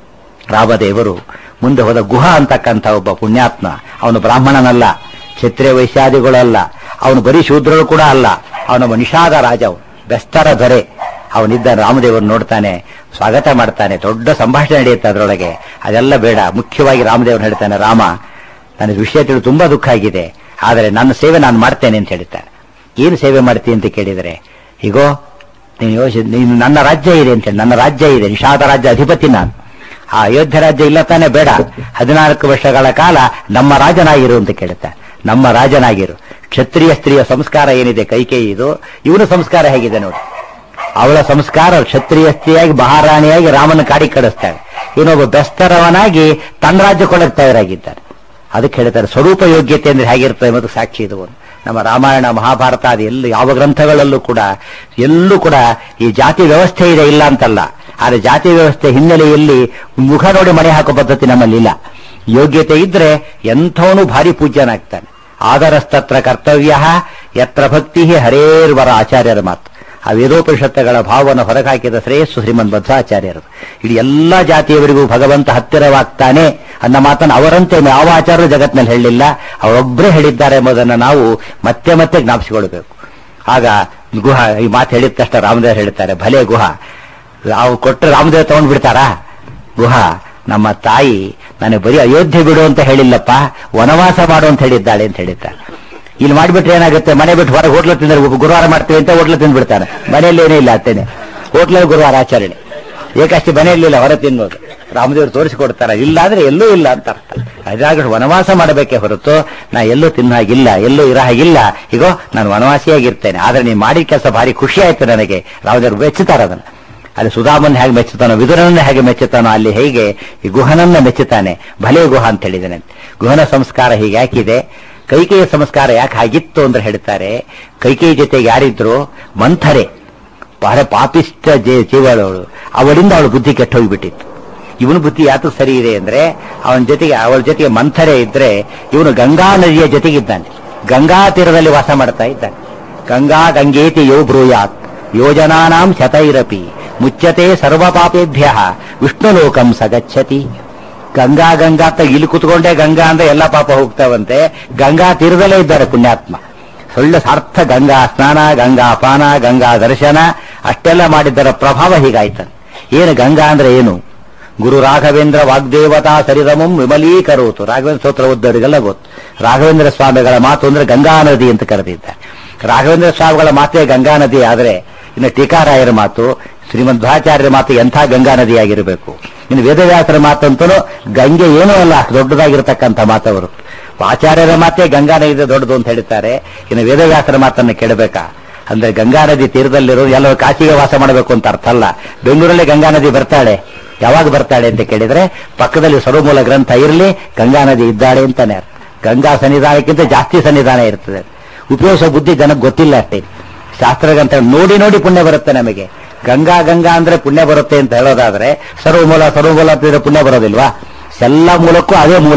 ರಾಮದೇವರು ಮುಂದೆ ಹೋದ ಗುಹ ಅಂತಕ್ಕಂಥ ಒಬ್ಬ ಪುಣ್ಯಾತ್ಮ ಅವನು ಬ್ರಾಹ್ಮಣನಲ್ಲ ಕ್ಷತ್ರಿಯ ವೈಶ್ಯಾದಿಗಳಲ್ಲ ಅವನು ಬರೀ ಶೂದ್ರರು ಕೂಡ ಅಲ್ಲ ಅವನೊಬ್ಬ ನಿಷಾದ ರಾಜ ಅವನು. ಬೆಸ್ತರ ದೊರೆ ಅವನಿದ್ದ ರಾಮದೇವರು ನೋಡ್ತಾನೆ ಸ್ವಾಗತ ಮಾಡ್ತಾನೆ ದೊಡ್ಡ ಸಂಭಾಷಣೆ ನಡೆಯುತ್ತೆ ಅದರೊಳಗೆ ಅದೆಲ್ಲ ಬೇಡ ಮುಖ್ಯವಾಗಿ ರಾಮದೇವರು ಹೇಳ್ತಾನೆ ರಾಮ ನನಗೆ ವಿಷಯ ತಿಳಿದು ತುಂಬಾ ದುಃಖ ಆಗಿದೆ ಆದರೆ ನನ್ನ ಸೇವೆ ನಾನು ಮಾಡ್ತೇನೆ ಅಂತ ಹೇಳ್ತಾನೆ ಏನು ಸೇವೆ ಮಾಡ್ತೀನಿ ಅಂತ ಕೇಳಿದರೆ ಹೀಗೋ ನೀನು ಯೋಚನೆ ನೀನು ನನ್ನ ರಾಜ್ಯ ಇದೆ ಅಂತೇಳಿ ನನ್ನ ರಾಜ್ಯ ಇದೆ ನಿಷಾದ ರಾಜ್ಯ ಅಧಿಪತಿ ನಾನು ಆ ಅಯೋಧ್ಯ ರಾಜ್ಯ ಇಲ್ಲ ತಾನೇ ಬೇಡ ಹದಿನಾಲ್ಕು ವರ್ಷಗಳ ಕಾಲ ನಮ್ಮ ರಾಜನಾಗಿರು ಅಂತ ಕೇಳುತ್ತಾರೆ ನಮ್ಮ ರಾಜನಾಗಿರು ಕ್ಷತ್ರಿಯ ಸ್ತ್ರೀಯ ಸಂಸ್ಕಾರ ಏನಿದೆ ಕೈಕೇಯಿ ಇದು ಇವನ ಸಂಸ್ಕಾರ ಹೇಗಿದೆ ನೋಡಿ ಅವಳ ಸಂಸ್ಕಾರ ಕ್ಷತ್ರಿಯ ಸ್ತ್ರೀಯಾಗಿ ಮಹಾರಾಣಿಯಾಗಿ ರಾಮನ ಕಾಡಿ ಕಳಿಸ್ತಾಳೆ ಇವನೊಬ್ಬ ಬೆಸ್ತರವನಾಗಿ ತನ್ನ ರಾಜ್ಯ ಕೊಡಕ್ಕೆ ತಯಾರಾಗಿದ್ದಾನೆ ಅದಕ್ಕೆ ಹೇಳ್ತಾರೆ ಸ್ವರೂಪ ಯೋಗ್ಯತೆ ಅಂದ್ರೆ ಹೇಗಿರ್ತದೆ ಎಂಬುದು ಸಾಕ್ಷಿ ಇದು ಒಂದು ನಮ್ಮ ರಾಮಾಯಣ ಮಹಾಭಾರತ ಅದು ಎಲ್ಲ ಯಾವ ಗ್ರಂಥಗಳಲ್ಲೂ ಕೂಡ ಎಲ್ಲೂ ಕೂಡ ಈ ಜಾತಿ ವ್ಯವಸ್ಥೆ ಇದೆ ಇಲ್ಲ ಅಂತಲ್ಲ ಆದರೆ ಜಾತಿ ವ್ಯವಸ್ಥೆ ಹಿನ್ನೆಲೆಯಲ್ಲಿ ಮುಖ ನೋಡಿ ಮನೆ ಹಾಕೋ ಪದ್ಧತಿ ನಮ್ಮಲ್ಲಿ ಇಲ್ಲ ಯೋಗ್ಯತೆ ಇದ್ರೆ ಎಂಥವನು ಭಾರಿ ಪೂಜ್ಯನಾಗ್ತಾನೆ ಆದರಸ್ತತ್ರ ಕರ್ತವ್ಯ ಯತ್ರ ಭಕ್ತಿ ಹರೇರ್ವರ ಆಚಾರ್ಯರ ಮಾತು ಆ ವೇದೋಪನಿಷತ್ತುಗಳ ಭಾವವನ್ನು ಹೊರಗಾಕಿದ ಶ್ರೇಯಸ್ಸು ಶ್ರೀಮನ್ ಬದ್ಧಾಚಾರ್ಯರು ಇಡೀ ಎಲ್ಲಾ ಜಾತಿಯವರಿಗೂ ಭಗವಂತ ಹತ್ತಿರವಾಗ್ತಾನೆ ಅನ್ನ ಮಾತನ್ನು ಅವರಂತೆ ಯಾವ ಆಚಾರ್ಯರು ಜಗತ್ತಿನಲ್ಲಿ ಹೇಳಲಿಲ್ಲ ಅವರೊಬ್ಬರೇ ಹೇಳಿದ್ದಾರೆ ಎಂಬುದನ್ನು ನಾವು ಮತ್ತೆ ಮತ್ತೆ ಜ್ಞಾಪಿಸಿಕೊಳ್ಬೇಕು ಆಗ ಗುಹ ಈ ಮಾತು ಹೇಳಿದ ತಕ್ಷಣ ರಾಮದೇವ್ ಹೇಳ್ತಾರೆ ಭಲೆ ಗುಹ ನಾವು ಕೊಟ್ಟರೆ ರಾಮದೇವ್ ತಗೊಂಡ್ ಬಿಡ್ತಾರಾ ಗುಹ ನಮ್ಮ ತಾಯಿ ನನಗೆ ಬರೀ ಅಯೋಧ್ಯೆ ಬಿಡು ಅಂತ ಹೇಳಿಲ್ಲಪ್ಪ ವನವಾಸ ಮಾಡು ಅಂತ ಹೇಳಿದ್ದಾಳೆ ಅಂತ ಹೇಳಿದ್ದಾರೆ ಇಲ್ಲಿ ಮಾಡಿಬಿಟ್ರೆ ಏನಾಗುತ್ತೆ ಮನೆ ಬಿಟ್ಟು ಹೊರಗೆ ಹೋಟ್ಲ ತಿಂದ್ರೆ ಗುರುವಾರ ಮಾಡ್ತೀವಿ ಅಂತ ಹೋಟ್ಲ ತಿಂದ್ಬಿಡ್ತಾನೆ ಮನೆಯಲ್ಲಿ ಏನೇ ಇಲ್ಲ ಅತ್ತೇನೆ ಹೋಟ್ಲಲ್ಲಿ ಗುರುವಾರ ಆಚರಣೆ ಏಕಷ್ಟು ಮನೆಯಲ್ಲಿಲ್ಲ ಹೊರ ತಿನ್ನೋದು ರಾಮದೇವರು ತೋರಿಸಿಕೊಡ್ತಾರೆ ಇಲ್ಲ ಅಂದ್ರೆ ಎಲ್ಲೂ ಇಲ್ಲ ಅಂತ ಅರ್ಥ ಅದಾಗ ವನವಾಸ ಮಾಡಬೇಕೇ ಹೊರತು ನಾ ಎಲ್ಲೂ ತಿನ್ನೋ ಹಾಗಿಲ್ಲ ಎಲ್ಲೂ ಇರೋ ಹಾಗಿಲ್ಲ ಈಗೋ ನಾನು ವನವಾಸಿಯಾಗಿರ್ತೇನೆ ಆದ್ರೆ ನೀನು ಮಾಡಿದ ಕೆಲಸ ಭಾರಿ ಖುಷಿ ಆಯ್ತು ನನಗೆ ರಾಮದೇವರು ಮೆಚ್ಚುತ್ತಾರೆ ಅದನ್ನ ಅಲ್ಲಿ ಸುಧಾಮನ್ ಹೇಗೆ ಮೆಚ್ಚುತ್ತಾನೋ ವಿದುರನನ್ನ ಹೇಗೆ ಮೆಚ್ಚುತ್ತಾನೋ ಅಲ್ಲಿ ಹೇಗೆ ಈ ಗುಹನನ್ನ ಮೆಚ್ಚುತ್ತಾನೆ ಭಲೆ ಗುಹ ಅಂತ ಹೇಳಿದ್ದಾನೆ ಗುಹನ ಸಂಸ್ಕಾರ ಹೀಗೆ ಯಾಕಿದೆ ಕೈಕೇಯ ಸಂಸ್ಕಾರ ಯಾಕೆ ಹಾಗಿತ್ತು ಅಂದ್ರೆ ಹೇಳ್ತಾರೆ ಕೈಕೇಯಿ ಜೊತೆಗೆ ಯಾರಿದ್ರು ಮಂಥರೆ ಬಹಳ ಪಾಪಿಷ್ಟ ಜೀ- ಜೀವಳವಳು ಅವಳಿಂದ ಅವಳು ಬುದ್ಧಿ ಕೆಟ್ಟ ಹೋಗ್ಬಿಟ್ಟಿತ್ತು ಇವನು ಬುದ್ಧಿ ಯಾತು ಸರಿ ಇದೆ ಅಂದ್ರೆ ಅವನ ಜೊತೆಗೆ ಅವಳ ಜೊತೆಗೆ ಮಂಥರೆ ಇದ್ರೆ ಇವನು ಗಂಗಾ ನದಿಯ ಜೊತೆಗಿದ್ದಾನೆ ಗಂಗಾ ತೀರದಲ್ಲಿ ವಾಸ ಮಾಡ್ತಾ ಇದ್ದಾನೆ ಗಂಗಾ ಗಂಗೇತಿ ಯೋ ಬ್ರೂಯಾತ್ ಯೋಜನಾನಾಂ ಶತೈರಪಿ ಮುಚ್ಚತೆ ಸರ್ವ ಪಾಪೇಭ್ಯ ವಿಷ್ಣುಲೋಕಂ ಸಗಚ್ಚತಿ ಗಂಗಾ ಗಂಗಾ ಅಂತ ಇಲ್ಲಿ ಕುತ್ಕೊಂಡೆ ಗಂಗಾ ಅಂದ್ರೆ ಎಲ್ಲ ಪಾಪ ಹೋಗ್ತಾವಂತೆ ಗಂಗಾ ತೀರದಲ್ಲೇ ಇದ್ದಾರೆ ಪುಣ್ಯಾತ್ಮ ಒಳ್ಳೆ ಸಾರ್ಥ ಗಂಗಾ ಸ್ನಾನ ಗಂಗಾ ಪಾನ ಗಂಗಾ ದರ್ಶನ ಅಷ್ಟೆಲ್ಲ ಮಾಡಿದ್ದರ ಪ್ರಭಾವ ಹೀಗಾಯ್ತ ಏನು ಗಂಗಾ ಅಂದ್ರೆ ಏನು ಗುರು ರಾಘವೇಂದ್ರ ವಾಗ್ದೇವತಾ ಸರಿದಮಂ ವಿಮಲೀಕರೋತು ರಾಘವೇಂದ್ರ ಸ್ತೋತ್ರ ಓದ್ದವರಿಗೆಲ್ಲ ಗೊತ್ತು ರಾಘವೇಂದ್ರ ಸ್ವಾಮಿಗಳ ಮಾತು ಅಂದ್ರೆ ಗಂಗಾ ನದಿ ಅಂತ ಕರೆದಿದ್ದಾರೆ ರಾಘವೇಂದ್ರ ಸ್ವಾಮಿಗಳ ಮಾತೇ ಗಂಗಾ ನದಿ ಆದರೆ ಇನ್ನು ಟೀಕಾರಾಯರ ಮಾತು ಶ್ರೀಮಧ್ವಾಚಾರ್ಯರ ಮಾತು ಎಂಥ ಗಂಗಾ ನದಿಯಾಗಿರಬೇಕು ಇನ್ನು ವೇದವ್ಯಾಸರ ಮಾತಂತೂ ಗಂಗೆ ಏನೂ ಅಲ್ಲ ಅಷ್ಟು ದೊಡ್ಡದಾಗಿರ್ತಕ್ಕಂಥ ಮಾತವರು ಆಚಾರ್ಯರ ಮಾತೇ ಗಂಗಾ ನದಿ ದೊಡ್ಡದು ಅಂತ ಹೇಳ್ತಾರೆ ಇನ್ನು ವೇದವ್ಯಾಸರ ಮಾತನ್ನು ಕೇಳಬೇಕಾ ಅಂದ್ರೆ ಗಂಗಾ ನದಿ ತೀರದಲ್ಲಿರೋ ಎಲ್ಲರೂ ಕಾಶಿಗೆ ವಾಸ ಮಾಡಬೇಕು ಅಂತ ಅರ್ಥ ಅಲ್ಲ ಬೆಂಗಳೂರಲ್ಲಿ ಗಂಗಾ ನದಿ ಬರ್ತಾಳೆ ಯಾವಾಗ ಬರ್ತಾಳೆ ಅಂತ ಕೇಳಿದ್ರೆ ಪಕ್ಕದಲ್ಲಿ ಸರ್ವಮೂಲ ಗ್ರಂಥ ಇರಲಿ ಗಂಗಾ ನದಿ ಇದ್ದಾಳೆ ಅಂತಾನೆ ಅರ್ಥ. ಗಂಗಾ ಸನ್ನಿಧಾನಕ್ಕಿಂತ ಜಾಸ್ತಿ ಸನ್ನಿಧಾನ ಇರ್ತದೆ ಉಪಯೋಗಿಸೋ ಬುದ್ಧಿ ಜನಕ್ಕೆ ಗೊತ್ತಿಲ್ಲ ಅಷ್ಟೇ ಶಾಸ್ತ್ರ ಗ್ರಂಥ ನೋಡಿ ನೋಡಿ ಪುಣ್ಯ ಬರುತ್ತೆ ನಮಗೆ ಗಂಗಾ ಗಂಗಾ ಅಂದ್ರೆ ಪುಣ್ಯ ಬರುತ್ತೆ ಅಂತ ಹೇಳೋದಾದ್ರೆ ಸರ್ವಮೂಲ ಸರ್ವಮೂಲ ಅಂತಿದ್ರೆ ಪುಣ್ಯ ಬರೋದಿಲ್ವಾ ಎಲ್ಲ ಮೂಲಕ್ಕೂ ಅದೇ ಮೂಲ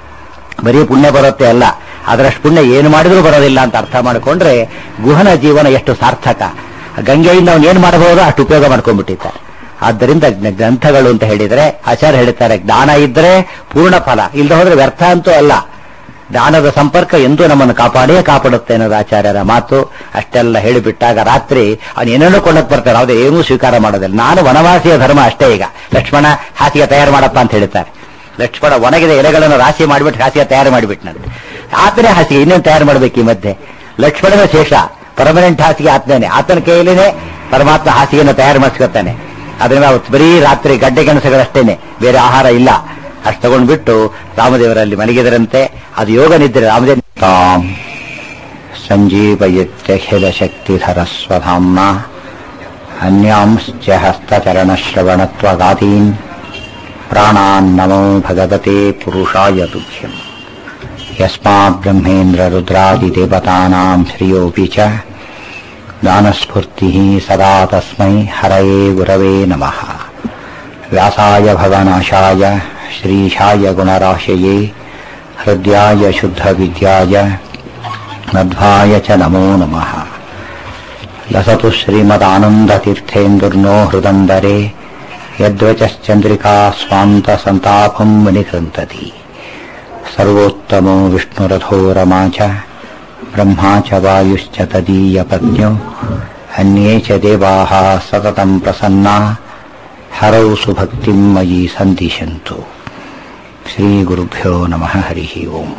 ಬರೀ ಪುಣ್ಯ ಬರುತ್ತೆ ಅಲ್ಲ ಅದರಷ್ಟು ಪುಣ್ಯ ಏನು ಮಾಡಿದ್ರೂ ಬರೋದಿಲ್ಲ ಅಂತ ಅರ್ಥ ಮಾಡಿಕೊಂಡ್ರೆ ಗುಹನ ಜೀವನ ಎಷ್ಟು ಸಾರ್ಥಕ ಗಂಗೆಯಿಂದ ಅವನು ಏನು ಮಾಡಬಹುದೋ ಅಷ್ಟು ಉಪಯೋಗ ಮಾಡ್ಕೊಂಡ್ಬಿಟ್ಟಿದ್ದಾರೆ ಆದ್ದರಿಂದ ಜ್ಞ- ಗ್ರಂಥಗಳು ಅಂತ ಹೇಳಿದ್ರೆ ಆಚಾರ್ಯ ಹೇಳ್ತಾರೆ ಜ್ಞಾನ ಇದ್ರೆ ಪೂರ್ಣ ಫಲ ಇಲ್ಲದೆ ಹೋದ್ರೆ ವ್ಯರ್ಥ ಅಂತೂ ಅಲ್ಲ ದಾನದ ಸಂಪರ್ಕ ಎಂದೂ ನಮ್ಮನ್ನು ಕಾಪಾಡೇ ಕಾಪಾಡುತ್ತೆ ಅನ್ನೋದು ಆಚಾರ್ಯರ ಮಾತು ಅಷ್ಟೆಲ್ಲ ಹೇಳಿಬಿಟ್ಟಾಗ ರಾತ್ರಿ ಅವನು ಏನೇನೋ ಕೊಂಡಕ್ ಬರ್ತಾರೆ ಯಾವುದೇ ಏನೂ ಸ್ವೀಕಾರ ಮಾಡೋದಿಲ್ಲ ನಾನು ವನವಾಸಿಯ ಧರ್ಮ ಅಷ್ಟೇ ಈಗ ಲಕ್ಷ್ಮಣ ಹಾಸಿಗೆ ತಯಾರು ಮಾಡಪ್ಪ ಅಂತ ಹೇಳ್ತಾರೆ ಲಕ್ಷ್ಮಣ ಒಣಗಿದ ಎಲೆಗಳನ್ನು ರಾಶಿ ಮಾಡಿಬಿಟ್ಟು ಹಾಸಿಗೆ ತಯಾರು ಮಾಡಿಬಿಟ್ನಂತೆ ಆತನೇ ಹಾಸಿಗೆ ಇನ್ನೇನು ತಯಾರು ಮಾಡ್ಬೇಕು ಈ ಮಧ್ಯೆ ಲಕ್ಷ್ಮಣನ ಶೇಷ ಪರ್ಮನೆಂಟ್ ಹಾಸಿಗೆ ಆತನೇ ಆತನ ಕೈಯಲ್ಲಿನೇ ಪರಮಾತ್ಮ ಹಾಸಿಗೆಯನ್ನು ತಯಾರು ಮಾಡಿಸ್ಕೊತಾನೆ ಅದರಿಂದ ಅವತ್ತು ಬರೀ ರಾತ್ರಿ ಗಡ್ಡೆ ಗೆಣಸುಗಳಷ್ಟೇನೆ ಬೇರೆ ಆಹಾರ ಇಲ್ಲ ಅಷ್ಟು ತಗೊಂಡ್ಬಿಟ್ಟು ರಾಮದೇವರಲ್ಲಿ ಮಲಗಿದರಂತೆ ಅದು ಯೋಗ ನಿದ್ರೆ ರಾಮದೇವ ತಾಂ ಸಂಜೀವಯುತ್ಯಖಿಲ ಶಕ್ತಿಧರ ಸ್ವಧಾಮ್ನ ಅನ್ಯಾಂಶ್ಚ ಹಸ್ತಚರಣಶ್ರವಣತ್ವಗಾದೀನ್ ಪ್ರಾಣಾನ್ ನಮೋ ಭಗವತೆ ಪುರುಷಾಯ ತುಭ್ಯಂ ಯಸ್ಮಾತ್ ಬ್ರಹ್ಮೇಂದ್ರ ರುದ್ರಾದಿದೇವತಾನಾಂ ಶ್ರಿಯೋಪಿ ಚ ದಾನಸ್ಫೂರ್ತಿಃ ಸದಾ ತಸ್ಮೈ ಹರಯೇ ಗುರವೇ ನಮಃ ವ್ಯಾಸಾಯ ಭವನಾಶಾಯ ಶ್ರೀಶಾಯ ಗುಣರಾಶಯೇ ಹೃದಯಾಯ ಶುದ್ಧವಿದ್ಯಾಯ ಮಧ್ವಾಯ ಚ ನಮೋ ನಮಃ ಲಸತು ಶ್ರೀಮದಾನಂದತೀರ್ಥೇಂದುರ್ನೋ ಹೃದಂಬರೆ ಯದ್ವಚಶ್ಚಂದ್ರಿಕಾ ಸ್ವಾಂತ ಸಂತಾಪಂ ಮುನಿಕೃಂತತಿ ಸರ್ವೋತ್ತಮೋ ವಿಷ್ಣುರಥೋ रमा च ब्रह्मा च वायुश्च तदीयपत्न्यो अन्ये च देवाः सततम् प्रसन्ना हरौ सुभक्तिम् मयि सन्दिशन्तु श्रीगुरुभ्यो नमः हरिः ओम्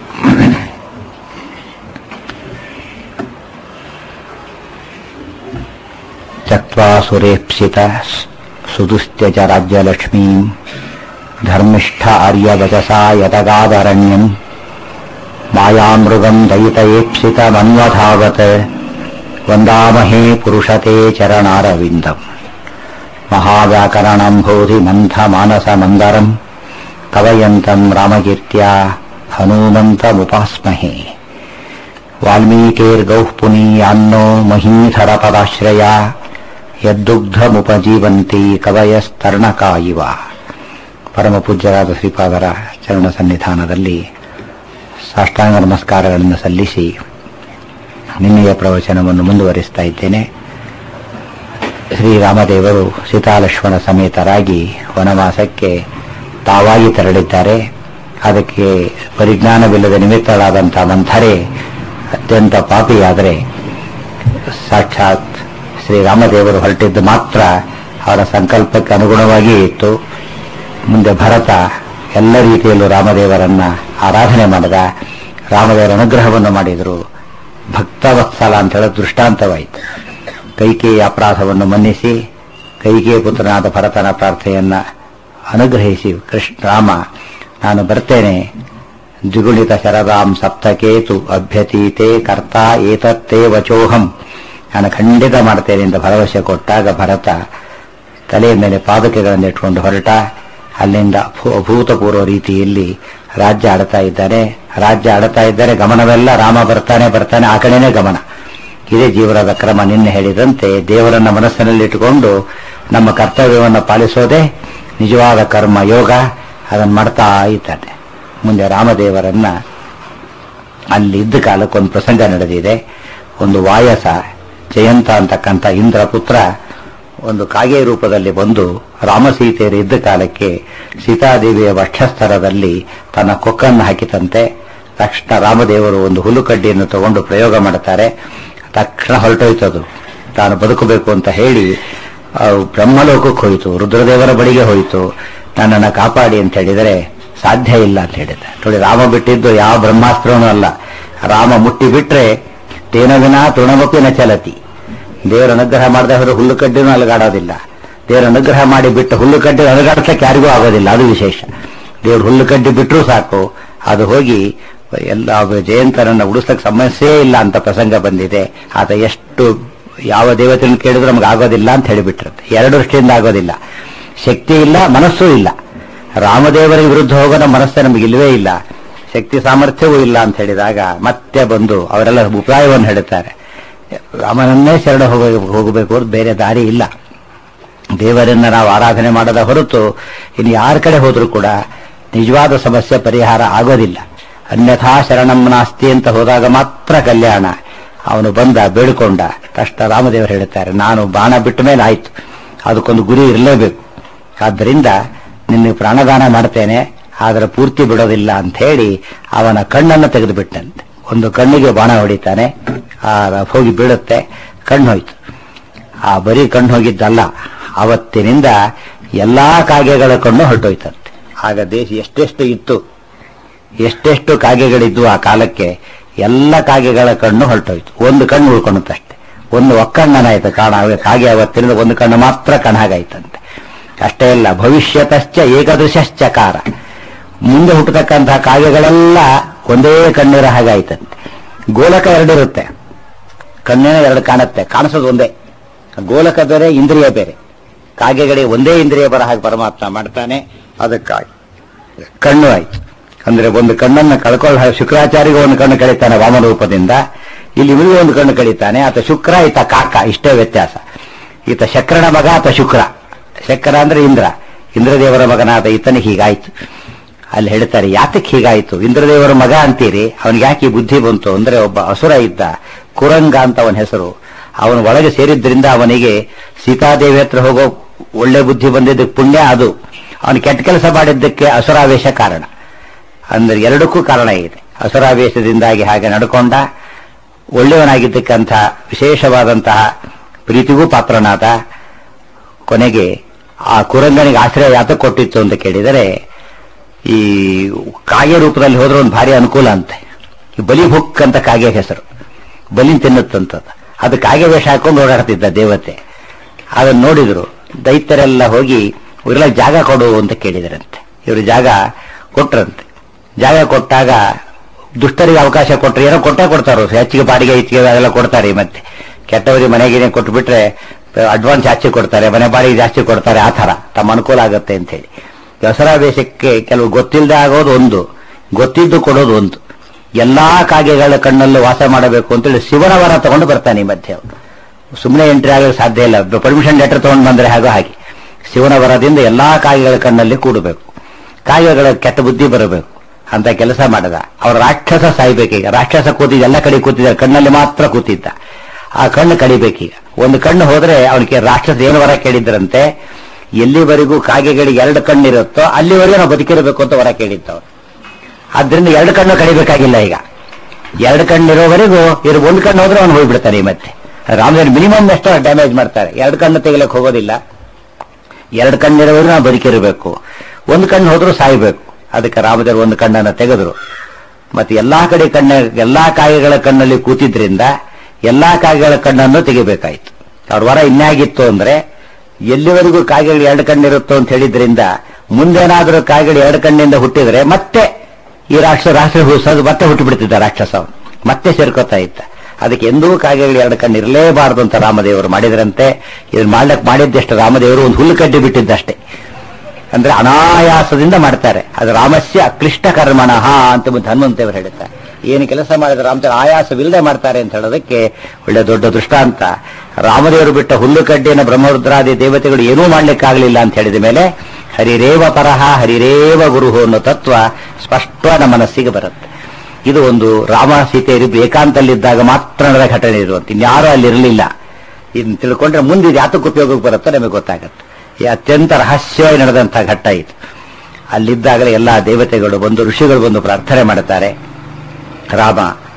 त्यक्त्वा सुरेप्सित सुदुस्त्यज राज्यलक्ष्मीम् धर्मिष्ठ आर्यवचसा यतगादरण्यम् मायामृगम् दयितयेप्सितमन्वधावत् वन्दामहे पुरुषते चरणारविन्दम् महाव्याकरणम् बोधिमन्थमानसमन्दरम् कवयन्तम् रामकीर्त्या हनूमन्तमुपास्महे वाल्मीकेर्गौः पुनीयान्नो महीधरपदाश्रया ಯದ್ದುಗ್ಧಮುಪಜೀವಂತಿ ಕವಯಸ್ತರ್ಣಕ ಇವ ಪರಮ ಪೂಜ್ಯರಾದ ಶ್ರೀಪಾದರ ಚರಣ ಸನ್ನಿಧಾನದಲ್ಲಿ ಸಾಷ್ಟಾಂಗ ನಮಸ್ಕಾರಗಳನ್ನು ಸಲ್ಲಿಸಿ ನಿನ್ನೆಯ ಪ್ರವಚನವನ್ನು ಮುಂದುವರಿಸ್ತಾ ಇದ್ದೇನೆ ಶ್ರೀರಾಮದೇವರು ಸೀತಾಲಕ್ಷ್ಮಣ ಸಮೇತರಾಗಿ ವನವಾಸಕ್ಕೆ ತಾವಾಗಿ ತೆರಳಿದ್ದಾರೆ ಅದಕ್ಕೆ ಪರಿಜ್ಞಾನವಿಲ್ಲದ ನಿಮಿತ್ತಳಾದಂಥ ಮಂಥರೆ ಅತ್ಯಂತ ಪಾಪಿಯಾದರೆ ಸಾಕ್ಷಾತ್ ಶ್ರೀರಾಮದೇವರು ಹೊರಟಿದ್ದು ಮಾತ್ರ ಅವರ ಸಂಕಲ್ಪಕ್ಕೆ ಅನುಗುಣವಾಗಿ ಇತ್ತು ಮುಂದೆ ಭರತ ಎಲ್ಲ ರೀತಿಯಲ್ಲೂ ರಾಮದೇವರನ್ನ ಆರಾಧನೆ ಮಾಡಿದ ರಾಮದೇವರ ಅನುಗ್ರಹವನ್ನು ಮಾಡಿದರು ಭಕ್ತವತ್ಸಲ ಅಂತ ಹೇಳೋದು ದೃಷ್ಟಾಂತವಾಯಿತು ಕೈಕೇಯ ಅಪರಾಧವನ್ನು ಮನ್ನಿಸಿ ಕೈಕೇಯ ಪುತ್ರನಾದ ಭರತನ ಪ್ರಾರ್ಥನೆಯನ್ನ ಅನುಗ್ರಹಿಸಿ ಕೃಷ್ಣ ರಾಮ ನಾನು ಬರ್ತೇನೆ ದ್ವಿಗುಣಿತ ಶರದಾಂ ಸಪ್ತಕೇತು ಅಭ್ಯತೀತೆ ಕರ್ತ ಏತತ್ತೇ ವಚೋಹಂ ನಾನು ಖಂಡಿತ ಮಾಡ್ತೇನೆ ಎಂದು ಭರವಸೆ ಕೊಟ್ಟಾಗ ಭರತ ತಲೆಯ ಮೇಲೆ ಪಾದಕೆಗಳನ್ನು ಇಟ್ಕೊಂಡು ಹೊರಟ ಅಲ್ಲಿಂದ ಅಭೂತಪೂರ್ವ ರೀತಿಯಲ್ಲಿ ರಾಜ್ಯ ಆಡ್ತಾ ಇದ್ದಾರೆ ರಾಜ್ಯ ಆಡ್ತಾ ಇದ್ದಾರೆ ಗಮನವೆಲ್ಲ ರಾಮ ಬರ್ತಾನೆ ಬರ್ತಾನೆ ಆ ಕಡೆನೇ ಗಮನ ಇದೇ ಜೀವನದ ಕ್ರಮ ನಿನ್ನೆ ಹೇಳಿದಂತೆ ದೇವರನ್ನ ಮನಸ್ಸಿನಲ್ಲಿ ಇಟ್ಟುಕೊಂಡು ನಮ್ಮ ಕರ್ತವ್ಯವನ್ನು ಪಾಲಿಸೋದೇ ನಿಜವಾದ ಕರ್ಮ ಯೋಗ ಅದನ್ನು ಮಾಡ್ತಾ ಇದ್ದಾನೆ ಮುಂದೆ ರಾಮದೇವರನ್ನ ಅಲ್ಲಿ ಇದ್ದ ಕಾಲಕ್ಕೊಂದು ಪ್ರಸಂಗ ನಡೆದಿದೆ ಒಂದು ವಾಯಸ ಜಯಂತ ಅಂತಕ್ಕಂಥ ಇಂದ್ರ ಪುತ್ರ ಒಂದು ಕಾಗೆ ರೂಪದಲ್ಲಿ ಬಂದು ರಾಮಸೀತೆಯರು ಇದ್ದ ಕಾಲಕ್ಕೆ ಸೀತಾದೇವಿಯ ವಕ್ಷಸ್ಥರದಲ್ಲಿ ತನ್ನ ಕೊಕ್ಕನ್ನು ಹಾಕಿತಂತೆ ತಕ್ಷಣ ರಾಮದೇವರು ಒಂದು ಹುಲ್ಲುಕಡ್ಡಿಯನ್ನು ತಗೊಂಡು ಪ್ರಯೋಗ ಮಾಡುತ್ತಾರೆ ತಕ್ಷಣ ಹೊರಟೋಯ್ತದು ತಾನು ಬದುಕಬೇಕು ಅಂತ ಹೇಳಿ ಬ್ರಹ್ಮಲೋಕಕ್ಕೆ ಹೋಯಿತು ರುದ್ರದೇವರ ಬಳಿಗೆ ಹೋಯಿತು ನನ್ನನ್ನು ಕಾಪಾಡಿ ಅಂತ ಹೇಳಿದರೆ ಸಾಧ್ಯ ಇಲ್ಲ ಅಂತ ಹೇಳಿದ ನೋಡಿ ರಾಮ ಬಿಟ್ಟಿದ್ದು ಯಾವ ಬ್ರಹ್ಮಾಸ್ತ್ರನೂ ಅಲ್ಲ ರಾಮ ಮುಟ್ಟಿ ಬಿಟ್ರೆ ತೇನವಿನ ತೃಣಮಪಿ ನ ಚಲತಿ ದೇವರ ಅನುಗ್ರಹ ಮಾಡದೆ ಹೋದ್ರೆ ಹುಲ್ಲು ಕಡ್ಡಿನೂ ಅಲಗಾಡೋದಿಲ್ಲ ದೇವರ ಅನುಗ್ರಹ ಮಾಡಿ ಬಿಟ್ಟು ಹುಲ್ಲು ಕಡ್ಡಿ ಅಲಗಾಡ್ಸಕ್ಕೆ ಯಾರಿಗೂ ಆಗೋದಿಲ್ಲ ಅದು ವಿಶೇಷ ದೇವರು ಹುಲ್ಲು ಕಡ್ಡಿ ಬಿಟ್ಟರೂ ಸಾಕು ಅದು ಹೋಗಿ ಎಲ್ಲ ಜಯಂತರನ್ನ ಉಳಿಸಕ್ಕೆ ಸಮಸ್ಯೆ ಇಲ್ಲ ಅಂತ ಪ್ರಸಂಗ ಬಂದಿದೆ ಆತ ಎಷ್ಟು ಯಾವ ದೇವತೆಯನ್ನು ಕೇಳಿದ್ರು ನಮ್ಗೆ ಆಗೋದಿಲ್ಲ ಅಂತ ಹೇಳಿಬಿಟ್ಟಿರುತ್ತೆ ಎರಡು ದೃಷ್ಟಿಯಿಂದ ಆಗೋದಿಲ್ಲ ಶಕ್ತಿ ಇಲ್ಲ ಮನಸ್ಸೂ ಇಲ್ಲ ರಾಮದೇವರ ವಿರುದ್ಧ ಹೋಗೋ ನಮ್ಮ ಮನಸ್ಸು ನಮಗೆ ಇಲ್ಲವೇ ಇಲ್ಲ ಶಕ್ತಿ ಸಾಮರ್ಥ್ಯವೂ ಇಲ್ಲ ಅಂತ ಹೇಳಿದಾಗ ಮತ್ತೆ ಬಂದು ಅವರೆಲ್ಲ ಉಪಾಯವನ್ನು ಹೇಳುತ್ತಾರೆ ರಾಮನನ್ನೇ ಶರಣ ಹೋಗ ಹೋಗಬೇಕು ಹೊರತು ಬೇರೆ ದಾರಿ ಇಲ್ಲ ದೇವರನ್ನ ನಾವು ಆರಾಧನೆ ಮಾಡದ ಹೊರತು ಇನ್ನು ಯಾರ ಕಡೆ ಹೋದ್ರೂ ಕೂಡ ನಿಜವಾದ ಸಮಸ್ಯೆ ಪರಿಹಾರ ಆಗೋದಿಲ್ಲ ಅನ್ಯಥಾ ಶರಣಂ ನಾಸ್ತಿ ಅಂತ ಹೋದಾಗ ಮಾತ್ರ ಕಲ್ಯಾಣ ಅವನು ಬಂದ ಬೇಡಿಕೊಂಡ ತಕ್ಷಣ ರಾಮದೇವರು ಹೇಳುತ್ತಾರೆ ನಾನು ಬಾಣ ಬಿಟ್ಟ ಮೇಲೆ ಆಯ್ತು ಅದಕ್ಕೊಂದು ಗುರಿ ಇರಲೇಬೇಕು ಆದ್ದರಿಂದ ನಿನ್ನ ಪ್ರಾಣದಾನ ಮಾಡ್ತೇನೆ ಆದರೆ ಪೂರ್ತಿ ಬಿಡೋದಿಲ್ಲ ಅಂತ ಹೇಳಿ ಅವನ ಕಣ್ಣನ್ನು ತೆಗೆದು ಬಿಟ್ಟಂತೆ ಒಂದು ಕಣ್ಣಿಗೆ ಬಾಣ ಹೊಡಿತಾನೆ ಆ ಹೋಗಿ ಬೀಳುತ್ತೆ ಕಣ್ಣು ಹೋಯ್ತು ಆ ಬರೀ ಕಣ್ಣು ಹೋಗಿದ್ದಲ್ಲ ಅವತ್ತಿನಿಂದ ಎಲ್ಲಾ ಕಾಗೆಗಳ ಕಣ್ಣು ಹೊರಟೋಯ್ತಂತೆ ಆಗ ದೇಶ ಎಷ್ಟೆಷ್ಟು ಇತ್ತು ಎಷ್ಟೆಷ್ಟು ಕಾಗೆಗಳಿದ್ವು ಆ ಕಾಲಕ್ಕೆ ಎಲ್ಲ ಕಾಗೆಗಳ ಕಣ್ಣು ಹೊರಟೋಯ್ತು ಒಂದು ಕಣ್ಣು ಉಳ್ಕೊಂಡತ್ತಷ್ಟೆ ಒಂದು ಒಕ್ಕಣ್ಣನಾಯ್ತು ಕಾಣ ಕಾಗೆ ಅವತ್ತಿನಿಂದ ಒಂದು ಕಣ್ಣು ಮಾತ್ರ ಕಣ್ಣಾಗಾಯ್ತಂತೆ ಅಷ್ಟೇ ಅಲ್ಲ ಭವಿಷ್ಯತಶ್ಚ ಏಕದೃಶಶ್ಚಕಾರ ಮುಂದೆ ಹುಟ್ಟತಕ್ಕಂತಹ ಕಾಗೆಗಳೆಲ್ಲ ಒಂದೇ ಕಣ್ಣಿರ ಹಾಗಾಯ್ತಂತೆ ಗೋಲಕ ಎರಡಿರುತ್ತೆ ಕಣ್ಣಿನ ಎರಡು ಕಾಣುತ್ತೆ ಕಾಣಿಸೋದು ಒಂದೇ ಗೋಲಕ ಬೇರೆ ಇಂದ್ರಿಯ ಬೇರೆ ಕಾಗೆಗಳಿಗೆ ಒಂದೇ ಇಂದ್ರಿಯ ಬರ ಹಾಗೆ ಪರಮಾತ್ಮ ಮಾಡ್ತಾನೆ ಅದಕ್ಕಾಗಿ ಕಣ್ಣು ಆಯ್ತು ಅಂದ್ರೆ ಒಂದು ಕಣ್ಣನ್ನು ಕಳ್ಕೊಳ್ಳ ಶುಕ್ರಾಚಾರ್ಯಗೆ ಒಂದು ಕಣ್ಣು ಕಳೀತಾನೆ ವಾಮರೂಪದಿಂದ ಇಲ್ಲಿ ಇವನಿಗೆ ಒಂದು ಕಣ್ಣು ಕಳೀತಾನೆ ಆತ ಶುಕ್ರ ಈತ ಕಾಕ ಇಷ್ಟೇ ವ್ಯತ್ಯಾಸ ಈತ ಶಕ್ರನ ಮಗ ಆತ ಶುಕ್ರ ಶಕ್ರ ಅಂದ್ರೆ ಇಂದ್ರ ಇಂದ್ರದೇವರ ಮಗನಾದ ಈತನಿಗೆ ಹೀಗಾಯ್ತು ಅಲ್ಲಿ ಹೇಳ್ತಾರೆ ಯಾತಕ್ಕೆ ಹೀಗಾಯ್ತು ಇಂದ್ರದೇವರ ಮಗ ಅಂತೀರಿ ಅವನಿಗೆ ಯಾಕೆ ಈ ಬುದ್ಧಿ ಬಂತು ಅಂದ್ರೆ ಒಬ್ಬ ಅಸುರ ಇದ್ದ ಕುರಂಗ ಅಂತ ಅವನ ಹೆಸರು ಅವನ ಒಳಗೆ ಸೇರಿದ್ರಿಂದ ಅವನಿಗೆ ಸೀತಾದೇವಿ ಹತ್ರ ಹೋಗೋ ಒಳ್ಳೆ ಬುದ್ಧಿ ಬಂದಿದ್ದಕ್ಕೆ ಪುಣ್ಯ ಅದು ಅವನು ಕೆಟ್ಟ ಕೆಲಸ ಮಾಡಿದ್ದಕ್ಕೆ ಅಸುರಾವೇಶ ಕಾರಣ ಅಂದ್ರೆ ಎರಡಕ್ಕೂ ಕಾರಣ ಇದೆ ಅಸುರಾವೇಶದಿಂದಾಗಿ ಹಾಗೆ ನಡ್ಕೊಂಡ ಒಳ್ಳೆಯವನಾಗಿದ್ದಕ್ಕಂಥ ವಿಶೇಷವಾದಂತಹ ಪ್ರೀತಿಗೂ ಪಾತ್ರನಾದ ಕೊನೆಗೆ ಆ ಕುರಂಗನಿಗೆ ಆಶ್ರಯ ಯಾತಕ್ಕೆ ಕೊಟ್ಟಿತ್ತು ಅಂತ ಕೇಳಿದರೆ ಈ ಕಾಗೆ ರೂಪದಲ್ಲಿ ಹೋದ್ರೆ ಒಂದು ಭಾರಿ ಅನುಕೂಲ ಅಂತೆ ಈ ಬಲಿ ಹುಕ್ ಅಂತ ಕಾಗೆ ಹೆಸರು ಬಲಿನ್ ತಿನ್ನುತ್ತಂತದ್ದು ಅದು ಕಾಗೆ ವೇಷ ಹಾಕೊಂಡು ಓಡಾಡ್ತಿದ್ದ ದೇವತೆ ಅದನ್ನು ನೋಡಿದ್ರು ದೈತ್ಯರೆಲ್ಲ ಹೋಗಿ ಇವರೆಲ್ಲ ಜಾಗ ಕೊಡು ಅಂತ ಕೇಳಿದರಂತೆ ಇವರು ಜಾಗ ಕೊಟ್ರಂತೆ ಜಾಗ ಕೊಟ್ಟಾಗ ದುಷ್ಟರಿಗೆ ಅವಕಾಶ ಕೊಟ್ಟರೆ ಏನೋ ಕೊಟ್ಟೇ ಕೊಡ್ತಾರೋ ಹೆಚ್ಚಿಗೆ ಬಾಡಿಗೆ ಹೆಚ್ಚಿಗೆ ಅದೆಲ್ಲ ಕೊಡ್ತಾರೆ ಮತ್ತೆ ಕೆಟ್ಟವರಿಗೆ ಮನೆಗೆ ಕೊಟ್ಟು ಬಿಟ್ರೆ ಅಡ್ವಾನ್ಸ್ ಜಾಸ್ತಿ ಕೊಡ್ತಾರೆ ಮನೆ ಬಾಡಿಗೆ ಜಾಸ್ತಿ ಕೊಡ್ತಾರೆ ಆ ಥರ ತಮ್ಮ ಅನುಕೂಲ ಆಗುತ್ತೆ ಅಂತ ಹೇಳಿ ದಸರಾ ವೇಷಕ್ಕೆ ಕೆಲವು ಗೊತ್ತಿಲ್ಲದೆ ಆಗೋದು ಒಂದು ಗೊತ್ತಿದ್ದು ಕೊಡೋದು ಒಂದು ಎಲ್ಲಾ ಕಾಗೆಗಳ ಕಣ್ಣಲ್ಲೂ ವಾಸ ಮಾಡಬೇಕು ಅಂತೇಳಿ ಶಿವನ ವರ ತಗೊಂಡು ಬರ್ತಾನೆ ಈ ಮಧ್ಯೆ ಅವನು ಸುಮ್ಮನೆ ಎಂಟ್ರಿ ಆಗಲು ಸಾಧ್ಯ ಇಲ್ಲ ಪರ್ಮಿಷನ್ ಲೆಟರ್ ತಗೊಂಡು ಬಂದ್ರೆ ಹಾಗೋ ಹಾಗೆ ಶಿವನ ವರದಿಂದ ಎಲ್ಲಾ ಕಾಗೆಗಳ ಕಣ್ಣಲ್ಲಿ ಕೂಡಬೇಕು ಕಾಗೆಗಳ ಕೆಟ್ಟ ಬುದ್ಧಿ ಬರಬೇಕು ಅಂತ ಕೆಲಸ ಮಾಡದ ಅವ್ರ ರಾಕ್ಷಸ ಸಾಯ್ಬೇಕೀಗ ರಾಕ್ಷಸ ಕೂತಿದ್ದ ಎಲ್ಲ ಕಡೆ ಕೂತಿದ್ದ ಕಣ್ಣಲ್ಲಿ ಮಾತ್ರ ಕೂತಿದ್ದ ಆ ಕಣ್ಣು ಕಡಿಬೇಕೀಗ ಒಂದು ಕಣ್ಣು ಹೋದ್ರೆ ಅವನಿಗೆ ರಾಕ್ಷಸ ಏನು ವರ ಕೇಳಿದ್ರಂತೆ ಎಲ್ಲಿವರೆಗೂ ಕಾಗೆಗಳಿಗೆ ಎರಡು ಕಣ್ಣಿರುತ್ತೋ ಅಲ್ಲಿವರೆಗೂ ನಾವು ಬದುಕಿರಬೇಕು ಅಂತ ವರ ಕೇಳಿದ್ದವ್ರು ಆದ್ರಿಂದ ಎರಡು ಕಣ್ಣು ಕಡಿಬೇಕಾಗಿಲ್ಲ ಈಗ ಎರಡು ಕಣ್ಣಿರೋವರೆಗೂ ಇರು ಒಂದು ಕಣ್ಣು ಹೋದ್ರೆ ಅವನು ಹೋಗ್ಬಿಡ್ತಾನೆ ಈ ಮತ್ತೆ ರಾಮದೇವ್ ಮಿನಿಮಮ್ ಎಷ್ಟೋ ಡ್ಯಾಮೇಜ್ ಮಾಡ್ತಾರೆ ಎರಡು ಕಣ್ಣು ತೆಗಿಲಕ್ಕೆ ಹೋಗೋದಿಲ್ಲ ಎರಡು ಕಣ್ಣಿರೋವರೆಗೂ ನಾವು ಬದುಕಿರಬೇಕು ಒಂದು ಕಣ್ಣು ಹೋದ್ರೂ ಸಾಯ್ಬೇಕು ಅದಕ್ಕೆ ರಾಮದೇವ್ ಒಂದು ಕಣ್ಣನ್ನು ತೆಗೆದ್ರು ಮತ್ತೆ ಎಲ್ಲಾ ಕಡೆ ಕಣ್ಣ ಎಲ್ಲಾ ಕಾಗೆಗಳ ಕಣ್ಣಲ್ಲಿ ಕೂತಿದ್ರಿಂದ ಎಲ್ಲಾ ಕಾಗೆಗಳ ಕಣ್ಣನ್ನು ತೆಗಿಬೇಕಾಯ್ತು ಅವ್ರ ವರ ಇನ್ನಾಗಿತ್ತು ಅಂದ್ರೆ ಎಲ್ಲಿವರೆಗೂ ಕಾಗೆಗಳು ಎರಡು ಕಣ್ಣಿರುತ್ತೋ ಅಂತ ಹೇಳಿದ್ರಿಂದ ಮುಂದೇನಾದರೂ ಕಾಗೆಗಳು ಎರಡು ಕಣ್ಣಿಂದ ಹುಟ್ಟಿದ್ರೆ ಮತ್ತೆ ಈ ರಾಕ್ಷಸ ರಾಕ್ಷಸ ಹುಸೋದು ಮತ್ತೆ ಹುಟ್ಟು ಬಿಡ್ತಿದ್ದ ರಾಕ್ಷಸ ಅವನು ಮತ್ತೆ ಸೇರ್ಕೋತಾ ಇದ್ದ ಅದಕ್ಕೆ ಎಂದೂ ಕಾಗೆಗಳು ಎರಡು ಕಣ್ಣು ಇರಲೇಬಾರದು ಅಂತ ರಾಮದೇವರು ಮಾಡಿದ್ರಂತೆ ಇದನ್ನ ಮಾಡ್ಲಕ್ ಮಾಡಿದ್ದಷ್ಟು ರಾಮದೇವರು ಒಂದು ಹುಲ್ಲು ಕಡ್ಡಿ ಬಿಟ್ಟಿದ್ದಷ್ಟೇ ಅಂದ್ರೆ ಅನಾಯಾಸದಿಂದ ಮಾಡ್ತಾರೆ ಅದು ರಾಮಸ್ಯ ಅಕ್ಲಿಷ್ಟ ಕರ್ಮಣಃ ಅಂತ ಮುಂದೆ ಹನುಮಂತೇವರು ಹೇಳುತ್ತಾರೆ ಏನು ಕೆಲಸ ಮಾಡಿದ್ರೆ ರಾಮದೇವರು ಆಯಾಸವಿಲ್ಲದೆ ಮಾಡ್ತಾರೆ ಅಂತ ಹೇಳೋದಕ್ಕೆ ಒಳ್ಳೆ ದೊಡ್ಡ ದೃಷ್ಟಾಂತ ರಾಮದೇವರು ಬಿಟ್ಟ ಹುಲ್ಲು ಕಡ್ಡಿಯನ್ನು ಬ್ರಹ್ಮರುದ್ರಾದಿ ದೇವತೆಗಳು ಏನೂ ಮಾಡ್ಲಿಕ್ಕಾಗಲಿಲ್ಲ ಅಂತ ಹೇಳಿದ ಮೇಲೆ ಹರಿರೇವ ಪರಹ ಹರಿರೇವ ಗುರುಹು ಅನ್ನೋ ತತ್ವ ಸ್ಪಷ್ಟ ನಮ್ಮ ಮನಸ್ಸಿಗೆ ಬರುತ್ತೆ ಇದು ಒಂದು ರಾಮ ಸೀತೆಯರಿಬ್ಬರು ಏಕಾಂತಲ್ಲಿದ್ದಾಗ ಮಾತ್ರ ನಡೆದ ಘಟನೆ ಇರುವಂತ ಇನ್ಯಾರೂ ಅಲ್ಲಿರಲಿಲ್ಲ ಇದನ್ನ ತಿಳ್ಕೊಂಡ್ರೆ ಮುಂದೆ ಇದು ಯಾತಕ್ಕೆ ಉಪಯೋಗಕ್ಕೆ ಬರುತ್ತೋ ನಮಗೆ ಗೊತ್ತಾಗತ್ತೆ ಈ ಅತ್ಯಂತ ರಹಸ್ಯವಾಗಿ ನಡೆದಂತಹ ಘಟ್ಟ ಇದು ಅಲ್ಲಿದ್ದಾಗಲೇ ಎಲ್ಲಾ ದೇವತೆಗಳು ಬಂದು ಋಷಿಗಳು ಬಂದು ಪ್ರಾರ್ಥನೆ ಮಾಡುತ್ತಾರೆ ರಾಮ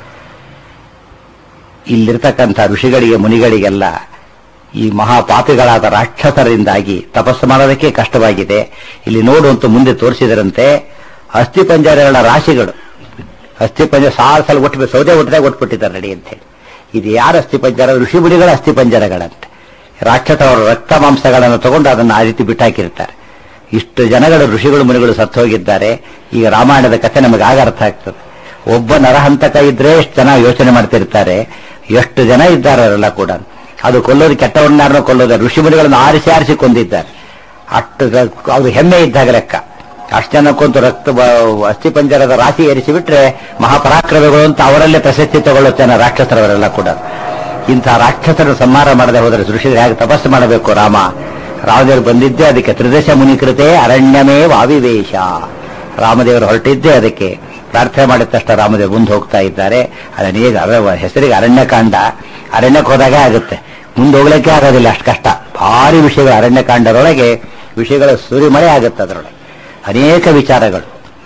ಇಲ್ಲಿರ್ತಕ್ಕಂಥ ಋಷಿಗಳಿಗೆ ಮುನಿಗಳಿಗೆಲ್ಲ ಈ ಮಹಾಪಾಪಿಗಳಾದ ರಾಕ್ಷಸರಿಂದಾಗಿ ತಪಸ್ಸು ಮಾಡೋದಕ್ಕೆ ಕಷ್ಟವಾಗಿದೆ ಇಲ್ಲಿ ನೋಡುವಂತೂ ಮುಂದೆ ತೋರಿಸಿದರಂತೆ ಅಸ್ಥಿಪಂಜರಗಳ ರಾಶಿಗಳು ಅಸ್ಥಿಪಂಜರ ಸಾಲು ಸಲ ಒಟ್ಟು ಸೌದೆ ಒಟ್ಟದಾಗ ಒಟ್ಬಿಟ್ಟಿದ್ದಾರೆ ನಡಿ ಅಂತ ಹೇಳಿ ಇದು ಯಾರ ಅಸ್ಥಿಪಂಜರ ಋಷಿ ಮುನಿಗಳ ಅಸ್ಥಿಪಂಜರಗಳಂತೆ ರಾಕ್ಷಸರ ರಕ್ತ ಮಾಂಸಗಳನ್ನು ತಗೊಂಡು ಅದನ್ನು ಆ ರೀತಿ ಬಿಟ್ಟಾಕಿರ್ತಾರೆ ಇಷ್ಟು ಜನಗಳು ಋಷಿಗಳು ಮುನಿಗಳು ಸತ್ತು ಹೋಗಿದ್ದಾರೆ ಈಗ ರಾಮಾಯಣದ ಕಥೆ ನಮಗೆ ಆಗ ಅರ್ಥ ಆಗ್ತದೆ ಒಬ್ಬ ನರಹಂತಕ ಇದ್ರೆ ಎಷ್ಟು ಜನ ಯೋಚನೆ ಮಾಡ್ತಿರ್ತಾರೆ ಎಷ್ಟು ಜನ ಇದ್ದಾರೆ ಅವರೆಲ್ಲ ಕೂಡ ಅದು ಕೊಲ್ಲೋದು ಕೆಟ್ಟವನ್ನಾರನ್ನ ಕೊಲ್ಲೋದು ಋಷಿ ಮುನಿಗಳನ್ನು ಆರಿಸಿ ಆರಿಸಿ ಕೊಂದಿದ್ದಾರೆ ಅಷ್ಟು ಅದು ಹೆಮ್ಮೆ ಇದ್ದಾಗ ಲೆಕ್ಕ ಅಷ್ಟು ಜನ ಕೊಂತು ರಕ್ತ ಅಸ್ಥಿ ಪಂಜರದ ರಾಶಿ ಏರಿಸಿ ಬಿಟ್ರೆ ಮಹಾಪರಾಕ್ರಮಗಳು ಅಂತ ಅವರಲ್ಲೇ ಪ್ರಶಸ್ತಿ ತಗೊಳ್ಳುತ್ತಾನೆ ರಾಕ್ಷಸರವರೆಲ್ಲ ಕೂಡ ಇಂತಹ ರಾಕ್ಷಸರು ಸಂಹಾರ ಮಾಡದೆ ಹೋದರೆ ಋಷಿಗಳು ಹೇಗೆ ತಪಸ್ಸು ಮಾಡಬೇಕು ರಾಮ ರಾಮದೇವರು ಬಂದಿದ್ದೇ ಅದಕ್ಕೆ ತ್ರಿದಶ ಮುನಿಕೃತೆ ಅರಣ್ಯಮೇ ವಾವಿವೇಶ ರಾಮದೇವರು ಹೊರಟಿದ್ದೇ ಅದಕ್ಕೆ ಪ್ರಾರ್ಥನೆ ಮಾಡಿದ ತಕ್ಷಣ ರಾಮದೇವ್ ಮುಂದೆ ಹೋಗ್ತಾ ಇದ್ದಾರೆ ಅದನ್ನ ಹೆಸರಿಗೆ ಅರಣ್ಯಕಾಂಡ ಅರಣ್ಯಕ್ಕೆ ಹೋದಾಗ ಆಗುತ್ತೆ ಮುಂದೆ ಹೋಗ್ಲಿಕ್ಕೆ ಆಗೋದಿಲ್ಲ ಅಷ್ಟು ಕಷ್ಟ ಭಾರಿ ವಿಷಯಗಳು ಅರಣ್ಯಕಾಂಡದೊಳಗೆ ವಿಷಯಗಳ ಸುರಿಮಳೆ ಆಗುತ್ತೆ ಅದರೊಳಗೆ ಅನೇಕ ವಿಚಾರಗಳು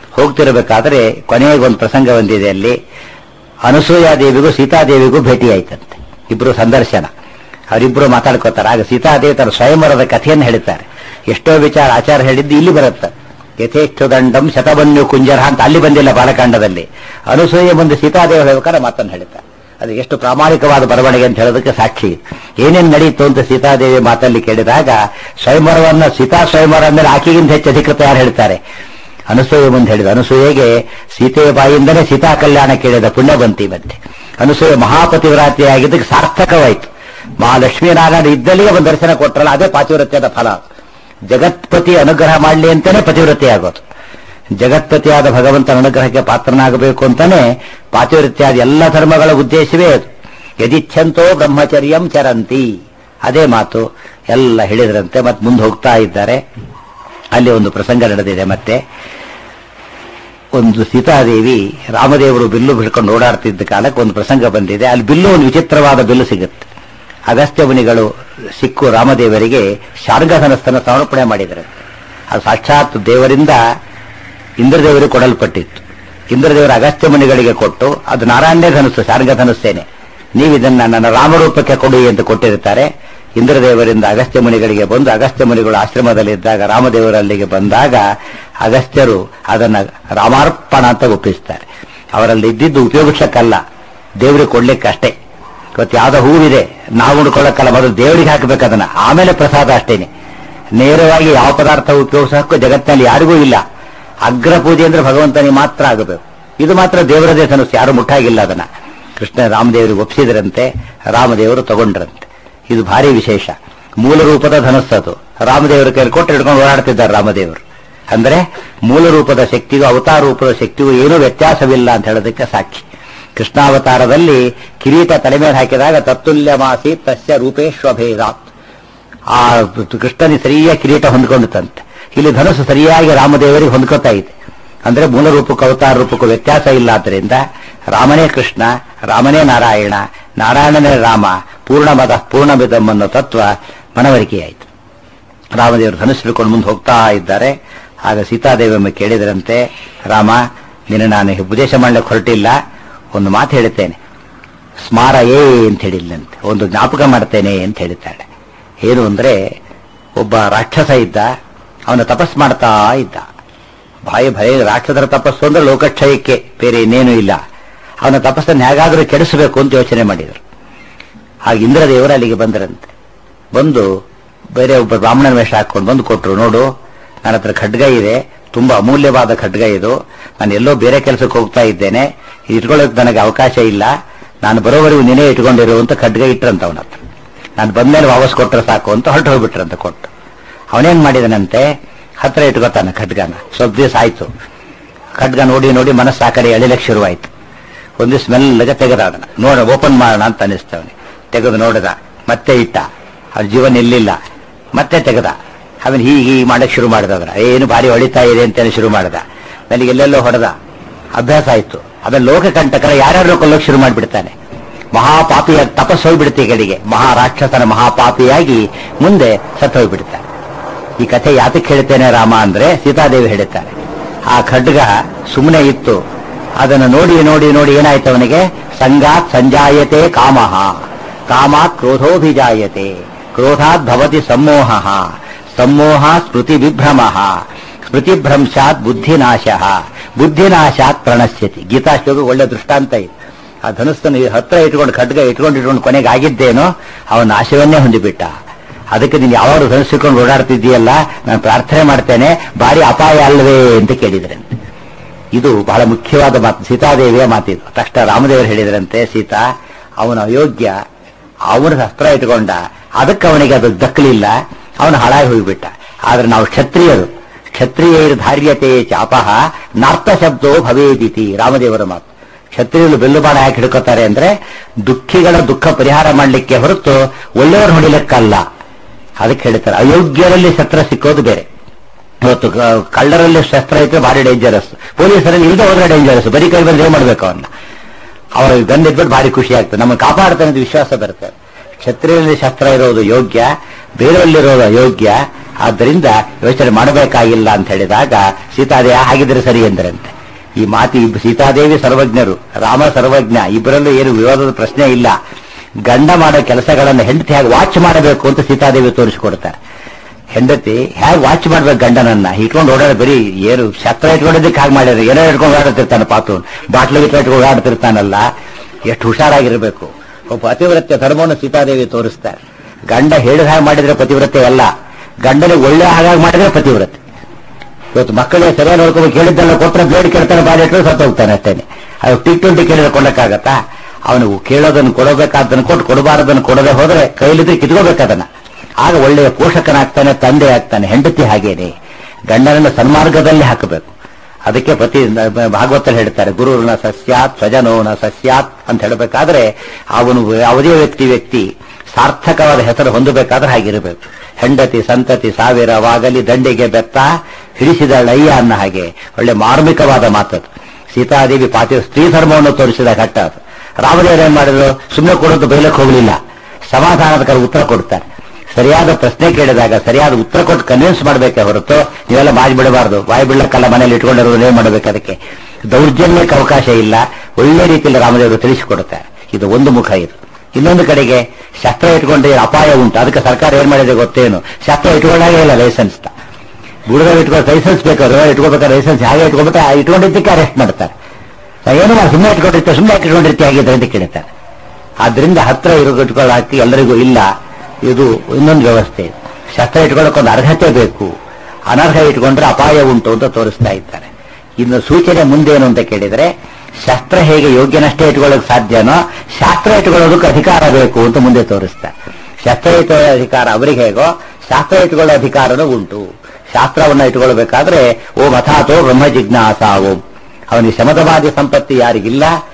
ಹೋಗ್ತಿರಬೇಕಾದ್ರೆ ಕೊನೆಗೆ ಒಂದು ಪ್ರಸಂಗ ಬಂದಿದೆ ಅಲ್ಲಿ ಅನಸೂಯಾದೇವಿಗೂ ಸೀತಾದೇವಿಗೂ ಭೇಟಿ ಆಯ್ತಂತೆ ಇಬ್ರು ಸಂದರ್ಶನ ಅವರಿಬ್ರು ಮಾತಾಡ್ಕೋತಾರೆ ಆಗ ಸೀತಾದೇವಿ ತನ್ನ ಸ್ವಯಂವರದ ಕಥೆಯನ್ನು ಹೇಳ್ತಾರೆ ಎಷ್ಟೋ ವಿಚಾರ ಆಚಾರ ಹೇಳಿದ್ದು ಇಲ್ಲಿ ಬರುತ್ತೆ ಯಥೇಷ್ಟು ದಂಡಂ ಶತಬನ್ಯು ಕುಂಜರ ಅಂತ ಅಲ್ಲಿ ಬಂದಿಲ್ಲ ಬಾಲಕಾಂಡದಲ್ಲಿ ಅನಸೂಯ ಮುಂದೆ ಸೀತಾದೇವಿ ಹೇಳ್ಬೇಕಾದ್ರೆ ಮಾತನ್ನು ಹೇಳ್ತಾರೆ ಅದು ಎಷ್ಟು ಪ್ರಾಮಾಣಿಕವಾದ ಬರವಣಿಗೆ ಅಂತ ಹೇಳೋದಕ್ಕೆ ಸಾಕ್ಷಿ ಏನೇನು ನಡೀತು ಅಂತ ಸೀತಾದೇವಿ ಮಾತಲ್ಲಿ ಕೇಳಿದಾಗ ಸ್ವಯಂವರವನ್ನ ಸೀತಾ ಸ್ವಯಂವರ ಅಂದ್ರೆ ಆಕೆಗಿಂತ ಹೆಚ್ಚು ಅಧಿಕೃತ ಯಾರು ಹೇಳ್ತಾರೆ ಅನಸೂಯ ಮುಂದೆ ಹೇಳಿದ ಅನಸೂಯೆಗೆ ಸೀತೆಯ ಬಾಯಿಂದಲೇ ಸೀತಾ ಕಲ್ಯಾಣ ಕೇಳಿದ ಪುಣ್ಯ ಬಂತಿ ಮತ್ತೆ ಅನಸೂಯ ಮಹಾಪತಿವ್ರಾತಿಯಾಗಿದ್ದಕ್ಕೆ ಸಾರ್ಥಕವಾಯಿತು ಮಹಾಲಕ್ಷ್ಮೀನಾರಾಯಣ ಇದ್ದಲ್ಲಿಗೆ ಒಂದು ದರ್ಶನ ಕೊಟ್ಟರಲ್ಲ ಅದೇ ಪಾತಿವ್ರತ್ಯದ ಫಲ ಜಗತ್ಪತಿ ಅನುಗ್ರಹ ಮಾಡಲಿ ಅಂತಾನೆ ಪತಿವ್ರತೆ ಆಗೋದು ಜಗತ್ಪತಿಯಾದ ಭಗವಂತನ ಅನುಗ್ರಹಕ್ಕೆ ಪಾತ್ರನಾಗಬೇಕು ಅಂತಾನೆ ಪಾತಿವ್ರತ್ಯಾದ ಎಲ್ಲ ಧರ್ಮಗಳ ಉದ್ದೇಶವೇ ಅದು ಯದಿಚ್ಛಂತೋ ಬ್ರಹ್ಮಚರ್ಯಂ ಚರಂತಿ ಅದೇ ಮಾತು ಎಲ್ಲ ಹೇಳಿದ್ರಂತೆ ಮತ್ತೆ ಮುಂದೆ ಹೋಗ್ತಾ ಇದ್ದಾರೆ ಅಲ್ಲಿ ಒಂದು ಪ್ರಸಂಗ ನಡೆದಿದೆ ಮತ್ತೆ ಒಂದು ಸೀತಾದೇವಿ ರಾಮದೇವರು ಬಿಲ್ಲು ಬಿಡ್ಕೊಂಡು ಓಡಾಡ್ತಿದ್ದ ಕಾಲಕ್ಕೆ ಒಂದು ಪ್ರಸಂಗ ಬಂದಿದೆ ಅಲ್ಲಿ ಬಿಲ್ಲು ಒಂದು ವಿಚಿತ್ರವಾದ ಬಿಲ್ಲು ಸಿಗುತ್ತೆ ಅಗಸ್ತ್ಯ ಮುನಿಗಳು ಸಿಕ್ಕು ರಾಮದೇವರಿಗೆ ಶಾರ್ಗಧನಸ್ಥನ ಸಮರ್ಪಣೆ ಮಾಡಿದರು ಅದು ಸಾಕ್ಷಾತ್ ದೇವರಿಂದ ಇಂದ್ರದೇವರಿಗೆ ಕೊಡಲ್ಪಟ್ಟಿತ್ತು ಇಂದ್ರದೇವರ ಅಗಸ್ತ್ಯ ಮುನಿಗಳಿಗೆ ಕೊಟ್ಟು ಅದು ನಾರಾಯಣನೇ ಧನುಸ್ಸು ಶಾರ್ಗಧನುಸ್ಸೇನೆ ನೀವು ಇದನ್ನ ನನ್ನ ರಾಮರೂಪಕ್ಕೆ ಕೊಡಿ ಅಂತ ಕೊಟ್ಟಿರುತ್ತಾರೆ ಇಂದ್ರದೇವರಿಂದ ಅಗಸ್ತ್ಯ ಮುನಿಗಳಿಗೆ ಬಂದು ಅಗಸ್ತ್ಯ ಮುನಿಗಳು ಆಶ್ರಮದಲ್ಲಿದ್ದಾಗ ರಾಮದೇವರು ಅಲ್ಲಿಗೆ ಬಂದಾಗ ಅಗಸ್ತ್ಯರು ಅದನ್ನ ರಾಮಾರ್ಪಣ ಅಂತ ಒಪ್ಪಿಸ್ತಾರೆ ಅವರಲ್ಲಿ ಇದ್ದಿದ್ದು ಉಪಯೋಗಿಸಕ್ಕಲ್ಲ ದೇವರಿಗೆ ಕೊಡ್ಲಿಕ್ಕೆ ಅಷ್ಟೇ ಇವತ್ತು ಯಾವ್ದೋ ಹೂವಿದೆ ನಾವು ಉಣ್ಕೊಳ್ಳಕ್ಕಲ್ಲ ಮೊದಲು ದೇವರಿಗೆ ಹಾಕಬೇಕು ಅದನ್ನ ಆಮೇಲೆ ಪ್ರಸಾದ ಅಷ್ಟೇನೆ ನೇರವಾಗಿ ಯಾವ ಪದಾರ್ಥ ಉಪಯೋಗಿಸಕ್ಕೂ ಜಗತ್ತಿನಲ್ಲಿ ಯಾರಿಗೂ ಇಲ್ಲ ಅಗ್ರ ಪೂಜೆ ಅಂದ್ರೆ ಭಗವಂತನಿಗೆ ಮಾತ್ರ ಆಗಬೇಕು ಇದು ಮಾತ್ರ ದೇವರದೇ ಧನುಸ್ಸು ಯಾರು ಮುಟ್ಟಾಗಿಲ್ಲ ಅದನ್ನ ಕೃಷ್ಣ ರಾಮದೇವರಿಗೆ ಒಪ್ಪಿಸಿದ್ರಂತೆ ರಾಮದೇವರು ತಗೊಂಡ್ರಂತೆ ಇದು ಭಾರಿ ವಿಶೇಷ ಮೂಲ ರೂಪದ ಧನಸ್ಸದು ರಾಮದೇವರ ಕೈಯಲ್ಲಿ ಕೊಟ್ಟು ಹಿಡ್ಕೊಂಡು ಓಡಾಡ್ತಿದ್ದಾರೆ ರಾಮದೇವರು ಅಂದ್ರೆ ಮೂಲ ರೂಪದ ಶಕ್ತಿಗೂ ಅವತಾರ ರೂಪದ ಶಕ್ತಿಗೂ ಏನೂ ವ್ಯತ್ಯಾಸವಿಲ್ಲ ಅಂತ ಹೇಳೋದಕ್ಕೆ ಸಾಕ್ಷಿ ಕೃಷ್ಣಾವತಾರದಲ್ಲಿ ಕಿರೀಟ ತಲೆ ಮೇಲೆ ಹಾಕಿದಾಗ ತತ್ತುಲ್ಯ ಮಾಸಿ ತಸ್ಯ ರೂಪೇಶ್ವಭೇದಾತ್ ಆ ಕೃಷ್ಣನಿಗೆ ಸರಿಯಾಗಿ ಕಿರೀಟ ಹೊಂದ್ಕೊಂಡುತ್ತಂತೆ ಇಲ್ಲಿ ಧನುಸ್ಸು ಸರಿಯಾಗಿ ರಾಮದೇವರಿಗೆ ಹೊಂದ್ಕೋತಾ ಇದೆ ಅಂದ್ರೆ ಮೂಲ ರೂಪಕ್ಕೂ ಅವತಾರ ರೂಪಕ್ಕೂ ವ್ಯತ್ಯಾಸ ಇಲ್ಲ ಆದ್ದರಿಂದ ರಾಮನೇ ಕೃಷ್ಣ ರಾಮನೇ ನಾರಾಯಣ ನಾರಾಯಣನೇ ರಾಮ ಪೂರ್ಣಮದ ಪೂರ್ಣಮಿದಂ ಅನ್ನೋ ತತ್ವ ಮನವರಿಕೆಯಾಯಿತು ರಾಮದೇವರು ಧನುಸ್ಸು ಹಿಡ್ಕೊಂಡು ಮುಂದೆ ಹೋಗ್ತಾ ಇದ್ದಾರೆ ಆಗ ಸೀತಾದೇವಿಯಮ್ಮ ಕೇಳಿದರಂತೆ ರಾಮ ನಿನ್ನ ನಾನು ಉಪದೇಶ ಮಾಡ್ಲಿಕ್ಕೆ ಹೊರಟಿಲ್ಲ ಒಂದು ಮಾತು ಹೇಳ್ತೇನೆ ಸ್ಮಾರ ಏ ಅಂತ ಹೇಳಿಲ್ಲಂತೆ ಒಂದು ಜ್ಞಾಪಕ ಮಾಡ್ತೇನೆ ಅಂತ ಹೇಳ್ತಾಳೆ ಏನು ಅಂದ್ರೆ ಒಬ್ಬ ರಾಕ್ಷಸ ಇದ್ದ ಅವನ ತಪಸ್ ಮಾಡ್ತಾ ಇದ್ದ ಬಾಯಿ ಭಯ ರಾಕ್ಷಸರ ತಪಸ್ಸು ಅಂದ್ರೆ ಲೋಕಕ್ಷಯಕ್ಕೆ ಬೇರೆ ಇನ್ನೇನು ಇಲ್ಲ ಅವನ ತಪಸ್ಸನ್ನು ಹೇಗಾದರೂ ಕೆಡಿಸಬೇಕು ಅಂತ ಯೋಚನೆ ಮಾಡಿದರು ಆಗ ಇಂದ್ರದೇವರು ಅಲ್ಲಿಗೆ ಬಂದರಂತೆ ಬಂದು ಬೇರೆ ಒಬ್ಬ ಬ್ರಾಹ್ಮಣನ ವೇಷ ಹಾಕೊಂಡು ಬಂದು ಕೊಟ್ರು ನೋಡು ನನ್ನ ಹತ್ರ ಖಡ್ಗ ಇದೆ ತುಂಬಾ ಅಮೂಲ್ಯವಾದ ಖಡ್ಗ ಇದು ನಾನು ಎಲ್ಲೋ ಬೇರೆ ಕೆಲಸಕ್ಕೆ ಹೋಗ್ತಾ ಇದ್ದೇನೆ ಇಟ್ಕೊಳ್ಳೋಕೆ ನನಗೆ ಅವಕಾಶ ಇಲ್ಲ ನಾನು ಬರೋವರೆಗೂ ನೀನೇ ಇಟ್ಕೊಂಡಿರು ಅಂತ ಖಡ್ಗ ಇಟ್ರಂತ ಅವನ ಹತ್ರ ನಾನು ಬಂದ್ಮೇಲೆ ವಾಪಸ್ ಕೊಟ್ಟರೆ ಸಾಕು ಅಂತ ಹೊರಟು ಹೋಗ್ಬಿಟ್ರಂತ ಕೊಟ್ಟು ಅವನೇನ್ ಮಾಡಿದನಂತೆ ಹತ್ರ ಇಟ್ಕೋತಾನೆ ಖಡ್ಗನ ಸ್ವಲ್ಪ ದಿವಸ ಆಯ್ತು ಖಡ್ಗ ನೋಡಿ ನೋಡಿ ಮನಸ್ಸು ಆ ಕಡೆ ಎಳಿಲಕ್ಕೆ ಶುರುವಾಯ್ತು ಒಂದು ಸ್ಮೆಲ್ಗೆ ತೆಗೆದ ಅದನ್ನ ನೋಡ ಓಪನ್ ಮಾಡೋಣ ಅಂತ ಅನಿಸ್ತವನಿ ತೆಗೆದು ನೋಡಿದ ಮತ್ತೆ ಇಟ್ಟ ಅವ್ರ ಜೀವನ ಇಲ್ಲಿಲ್ಲ ಮತ್ತೆ ತೆಗೆದ ಅವನು ಹೀಗೆ ಹೀಗೆ ಮಾಡಕ್ ಶುರು ಮಾಡಿದ ಅದನ್ನ ಏನು ಭಾರಿ ಹೊಳಿತಾ ಇದೆ ಅಂತೇಳಿ ಶುರು ಮಾಡಿದ ನನಗೆ ಎಲ್ಲೆಲ್ಲೋ ಹೊಡೆದ ಅಭ್ಯಾಸ ಆಯ್ತು ಆಮೇಲೆ ಲೋಕಕಂಟಕರ ಯಾರ್ಯಾರು ಕೊಲ್ಲೋಕೆ ಶುರು ಮಾಡಿಬಿಡ್ತಾನೆ ಮಹಾಪಾಪಿಯ ತಪಸ್ಸು ಹೋಗ್ಬಿಡುತ್ತೆ ಈ ಕಡೆಗೆ ಮಹಾರಾಕ್ಷಸನ ಮಹಾಪಾಪಿಯಾಗಿ ಮುಂದೆ ಸತ್ತು ಹೋಗ್ಬಿಡ್ತಾನೆ ಈ ಕಥೆ ಯಾತಕ್ಕೆ ಹೇಳ್ತೇನೆ ರಾಮ ಅಂದ್ರೆ ಸೀತಾದೇವಿ ಹೇಳುತ್ತಾರೆ ಆ ಖಡ್ಗ ಸುಮ್ಮನೆ ಇತ್ತು ಅದನ್ನು ನೋಡಿ ನೋಡಿ ನೋಡಿ ಏನಾಯ್ತು ಅವನಿಗೆ ಸಂಗಾತ್ ಸಂಜಾಯತೆ ಕಾಮಃ ಕಾಮಾತ್ ಕ್ರೋಧೋಭಿಜಾಯತೆ ಕ್ರೋಧಾತ್ ಭವತಿ ಸಮ್ಮೋಹ ಸಮ್ಮೋಹ ಸ್ಮೃತಿ ವಿಭ್ರಮ ಸ್ಮೃತಿಭ್ರಂಶಾತ್ ಬುದ್ಧಿನಾಶ ಬುದ್ಧಿನಾಶಾತ್ ಪ್ರಣಶ್ಯತಿ ಗೀತಾ ಶ್ಲೋಕ ಒಳ್ಳೆ ದೃಷ್ಟಾಂತ ಇದೆ ಆ ಧನುಸ್ಸನ್ನು ಹತ್ರ ಇಟ್ಕೊಂಡು ಖಡ್ಗ ಇಟ್ಕೊಂಡು ಇಟ್ಕೊಂಡು ಕೊನೆಗೆ ಆಗಿದ್ದೇನೋ ಅವನ ನಾಶವನ್ನೇ ಹೊಂದಿಬಿಟ್ಟ ಅದಕ್ಕೆ ನೀನು ಯಾವಾಗ ಧನುಸ್ಸಿಕೊಂಡು ಓಡಾಡ್ತಿದ್ದೀಯಲ್ಲ ನಾನು ಪ್ರಾರ್ಥನೆ ಮಾಡ್ತೇನೆ ಭಾರಿ ಅಪಾಯ ಅಲ್ವೇ ಅಂತ ಕೇಳಿದ್ರೆ ಇದು ಬಹಳ ಮುಖ್ಯವಾದ ಮಾತು ಸೀತಾದೇವಿಯ ಮಾತಿದು ತಕ್ಷಣ ರಾಮದೇವರು ಹೇಳಿದ್ರಂತೆ ಸೀತಾ ಅವನ ಅಯೋಗ್ಯ ಅವನ ಅಸ್ತ್ರ ಇಟ್ಕೊಂಡ ಅದಕ್ಕೆ ಅವನಿಗೆ ಅದು ದಕ್ಕಲಿಲ್ಲ ಅವನು ಹಾಳಾಗಿ ಹೋಗಿಬಿಟ್ಟ ಆದ್ರೆ ನಾವು ಕ್ಷತ್ರಿಯರು ಕ್ಷತ್ರಿಯರ ಧಾರ್ಯತೆ ಚಾಪಹ ನಾರ್ಥ ಶಬ್ದೋ ಭವೇದಿತಿ ರಾಮದೇವರ ಮಾತು ಕ್ಷತ್ರಿಯರು ಬೆಲ್ಲು ಬಾಣ ಹಾಕಿ ಹಿಡ್ಕೋತಾರೆ ಅಂದ್ರೆ ದುಃಖಿಗಳ ದುಃಖ ಪರಿಹಾರ ಮಾಡಲಿಕ್ಕೆ ಹೊರತು ಒಳ್ಳೆಯವರು ಹೊಡಿಲಿಕ್ಕಲ್ಲ ಅದಕ್ಕೆ ಹೇಳ್ತಾರೆ ಅಯೋಗ್ಯರಲ್ಲಿ ಶಸ್ತ್ರ ಸಿಕ್ಕೋದು ಬೇರೆ ಇವತ್ತು ಕ- ಕಳ್ಳರಲ್ಲಿ ಶಸ್ತ್ರ ಇದ್ರೆ ಭಾರಿ ಡೇಂಜರಸ್ ಪೊಲೀಸರಲ್ಲಿ ಇಲ್ಲದೆ ಹೋದ್ರೆ ಡೇಂಜರಸ್ ಬರೀ ಕೈ ಬಂದ್ರೆ ಏನ್ ಮಾಡ್ಬೇಕು ಅವನ್ನ ಅವರ ಗಂಡ ಇದ್ಬಿಟ್ಟು ಭಾರಿ ಖುಷಿ ಆಗ್ತದೆ ನಮ್ಮನ್ನು ಕಾಪಾಡ್ತಾನೆ ಅಂತ ವಿಶ್ವಾಸ ಬರುತ್ತೆ ಕ್ಷತ್ರಿಯಲ್ಲಿ ಶಸ್ತ್ರ ಇರೋದು ಯೋಗ್ಯ ಬೇರೆಯಲ್ಲಿರೋದು ಅಯೋಗ್ಯ ಆದ್ದರಿಂದ ಯೋಚನೆ ಮಾಡಬೇಕಾಗಿಲ್ಲ ಅಂತ ಹೇಳಿದಾಗ ಸೀತಾದೇವಿ ಹಾಗಿದ್ರೆ ಸರಿ ಎಂದರಂತೆ ಈ ಮಾತಿ ಇಬ್- ಸೀತಾದೇವಿ ಸರ್ವಜ್ಞರು ರಾಮ ಸರ್ವಜ್ಞ ಇಬ್ಬರಲ್ಲೂ ಏನು ವಿರೋಧದ ಪ್ರಶ್ನೆ ಇಲ್ಲ ಗಂಡ ಮಾಡೋ ಕೆಲಸಗಳನ್ನು ಹೆಂಡತಿ ಹೇಗೆ ವಾಚ್ ಮಾಡಬೇಕು ಅಂತ ಸೀತಾದೇವಿ ತೋರಿಸಿಕೊಡ್ತಾರೆ ಹೆಂಡತಿ ಹೇಗೆ ವಾಚ್ ಮಾಡ್ಬೇಕು ಗಂಡನನ್ನ ಇಟ್ಕೊಂಡು ಓಡಾಡ ಬರೀ ಏನು ಶಸ್ತ್ರ ಇಟ್ಕೊಂಡಿದ್ದಕ್ಕೆ ಹಾಗೆ ಮಾಡ್ಯಾರ ಏನೋ ಇಟ್ಕೊಂಡು ಓಡಾಡ್ತಿರ್ತಾನೆ ಪಾತು ಬಾಟ್ಲು ಇಟ್ಕೊಂಡು ಓಡಾಡ್ತಿರ್ತಾನಲ್ಲ ಎಷ್ಟು ಹುಷಾರಾಗಿರ್ಬೇಕು ಒಬ್ಬ ಪತಿವ್ರತ್ಯ ಧರ್ಮವನ್ನು ಸೀತಾದೇವಿ ತೋರಿಸ್ತಾರೆ ಗಂಡ ಹೇಳಿದ ಹಾಗೆ ಮಾಡಿದ್ರೆ ಪತಿವ್ರತೆ ಅಲ್ಲ ಗಂಡನಿಗೆ ಒಳ್ಳೆ ಹಾಗಾಗಿ ಮಾಡಿದ್ರೆ ಪತಿವ್ರತೆ ಇವತ್ತು ಮಕ್ಕಳಿಗೆ ಸರಿಯಾಗಿ ನೋಡ್ಕೋಬೇಕು ಹೇಳಿದ್ದೆಲ್ಲ ಕೊಟ್ಟರೆ ಬ್ಲೇಡ್ ಕೇಳ್ತಾನೆ ಬಾಡಿ ಇಟ್ಟರೆ ಸತ್ತು ಹೋಗ್ತಾನೆ ಅಷ್ಟೇನೆ ಅದು ಟಿ ಟ್ವೆಂಟಿ ಕೇಳಿದ್ರೆ ಕೊಡಕ್ಕಾಗತ್ತಾ ಅವನು ಕೇಳೋದನ್ನು ಕೊಡಬೇಕಾದನ್ನು ಕೊಟ್ಟು ಕೊಡಬಾರದನ್ನು ಕೊಡದೆ ಹೋದ್ರೆ ಕೈಲಿದ್ರೆ ಕಿತ್ಕೋಬೇಕದನ್ನ ಆಗ ಒಳ್ಳೆಯ ಪೋಷಕನಾಗ್ತಾನೆ ತಂದೆ ಆಗ್ತಾನೆ ಹೆಂಡತಿ ಹಾಗೇನೆ ಗಂಡನನ್ನು ಸನ್ಮಾರ್ಗದಲ್ಲಿ ಹಾಕಬೇಕು ಅದಕ್ಕೆ ಪ್ರತಿ ಭಾಗವತಲ್ಲಿ ಹೇಳ್ತಾರೆ ಗುರುನ ಸಸ್ಯಾತ್ ಸ್ವಜನೋನ ಸಸ್ಯಾತ್ ಅಂತ ಹೇಳಬೇಕಾದ್ರೆ ಅವನು ಯಾವುದೇ ವ್ಯಕ್ತಿ ವ್ಯಕ್ತಿ ಸಾರ್ಥಕವಾದ ಹೆಸರು ಹೊಂದಬೇಕಾದ್ರೆ ಹಾಗಿರಬೇಕು ಹೆಂಡತಿ ಸಂತತಿ ಸಾವಿರವಾಗಲಿ ದಂಡಿಗೆ ಬೆತ್ತ ಹಿಡಿಸಿದಳಯ್ಯ ಅನ್ನ ಹಾಗೆ ಒಳ್ಳೆ ಮಾರ್ಮಿಕವಾದ ಮಾತದು ಸೀತಾದೇವಿ ಪಾತಿ ಸ್ತ್ರೀ ಧರ್ಮವನ್ನು ತೋರಿಸಿದ ಘಟ್ಟ ಅದು ರಾಮದೇವರು ಏನ್ ಮಾಡಿದ್ರು ಸುಮ್ಮನೆ ಕೊಡೋದು ಬೈಲಕ್ಕೆ ಹೋಗಲಿಲ್ಲ ಸಮಾಧಾನದ ಉತ್ತರ ಕೊಡ್ತಾರೆ ಸರಿಯಾದ ಪ್ರಶ್ನೆ ಕೇಳಿದಾಗ ಸರಿಯಾದ ಉತ್ತರ ಕೊಟ್ಟು ಕನ್ವಿನ್ಸ್ ಮಾಡಬೇಕೆ ಹೊರತು ನೀವೆಲ್ಲ ಬಾಯಿ ಬಿಡಬಾರ್ದು ಬಾಯಿ ಬಿಡಕ್ಕಲ್ಲ ಮನೇಲಿ ಇಟ್ಕೊಂಡಿರೋದು ಏನ್ ಮಾಡಬೇಕು ಅದಕ್ಕೆ ದೌರ್ಜನ್ಯಕ್ಕೆ ಅವಕಾಶ ಇಲ್ಲ ಒಳ್ಳೆ ರೀತಿಯಲ್ಲಿ ರಾಮದೇವರು ತಿಳಿಸಿಕೊಡುತ್ತಾರೆ ಇದು ಒಂದು ಮುಖ ಇದು ಇನ್ನೊಂದು ಕಡೆಗೆ ಶಸ್ತ್ರ ಇಟ್ಕೊಂಡ್ರೆ ಅಪಾಯ ಉಂಟು ಅದಕ್ಕೆ ಸರ್ಕಾರ ಏನ್ ಮಾಡಿದೆ ಗೊತ್ತೇನು ಶಸ್ತ್ರ ಇಟ್ಕೊಂಡಾಗೇ ಇಲ್ಲ ಲೈಸೆನ್ಸ್ ಬುಡದ ಇಟ್ಕೊಂಡು ಲೈಸೆನ್ಸ್ ಬೇಕಾದ್ರೆ ಇಟ್ಕೋಬೇಕಾದ್ರೆ ಲೈಸೆನ್ಸ್ ಹಾಗೆ ಇಟ್ಕೋಬೇಕು ಇಟ್ಕೊಂಡಿದ್ದಕ್ಕೆ ಅರೆಸ್ಟ್ ಮಾಡ್ತಾರೆ ನಾ ಏನು ಮಾಡಿ ಸುಮ್ಮನೆ ಇಟ್ಕೊಂಡಿರ್ತೀವಿ ಸುಮ್ಮನೆ ಇಟ್ಕೊಂಡಿರ್ತೀವಿ ಆಗಿದ್ರೆ ಅಂತ ಕೇಳ್ತಾರೆ ಆದ್ರಿಂದ ಹತ್ರ ಇರೋ ಇಟ್ಕೊಳ್ಳಾಕಿ ಎಲ್ಲರಿಗೂ ಇಲ್ಲ ಇದು ಇನ್ನೊಂದು ವ್ಯವಸ್ಥೆ ಶಸ್ತ್ರ ಇಟ್ಕೊಳ್ಳೋಕೆ ಒಂದು ಅರ್ಹತೆ ಬೇಕು ಅನರ್ಹ ಇಟ್ಕೊಂಡ್ರೆ ಅಪಾಯ ಉಂಟು ಅಂತ ತೋರಿಸ್ತಾ ಇದ್ದಾರೆ ಇನ್ನು ಸೂಚನೆ ಮುಂದೇನು ಅಂತ ಕೇಳಿದ್ರೆ ಶಸ್ತ್ರ ಹೇಗೆ ಯೋಗ್ಯನಷ್ಟೇ ಇಟ್ಕೊಳ್ಳೋಕೆ ಸಾಧ್ಯನೋ ಶಾಸ್ತ್ರ ಇಟ್ಕೊಳ್ಳೋದಕ್ಕೆ ಅಧಿಕಾರ ಬೇಕು ಅಂತ ಮುಂದೆ ತೋರಿಸ್ತಾರೆ ಶಸ್ತ್ರ ಇಟ್ಕೊಳ್ಳೋ ಅಧಿಕಾರ ಅವರಿಗೆ ಹೇಗೋ ಶಾಸ್ತ್ರ ಇಟ್ಕೊಳ್ಳೋ ಅಧಿಕಾರನೂ ಉಂಟು ಶಾಸ್ತ್ರವನ್ನ ಇಟ್ಕೊಳ್ಬೇಕಾದ್ರೆ ಓಂ ಅಥಾತೋ ಬ್ರಹ್ಮ ಜಿಜ್ಞಾಸ ಓಂ ಅವನಿಗೆ ಶಮದವಾದಿ ಸಂಪತ್ತಿ ಯಾರಿಗಿಲ್ಲ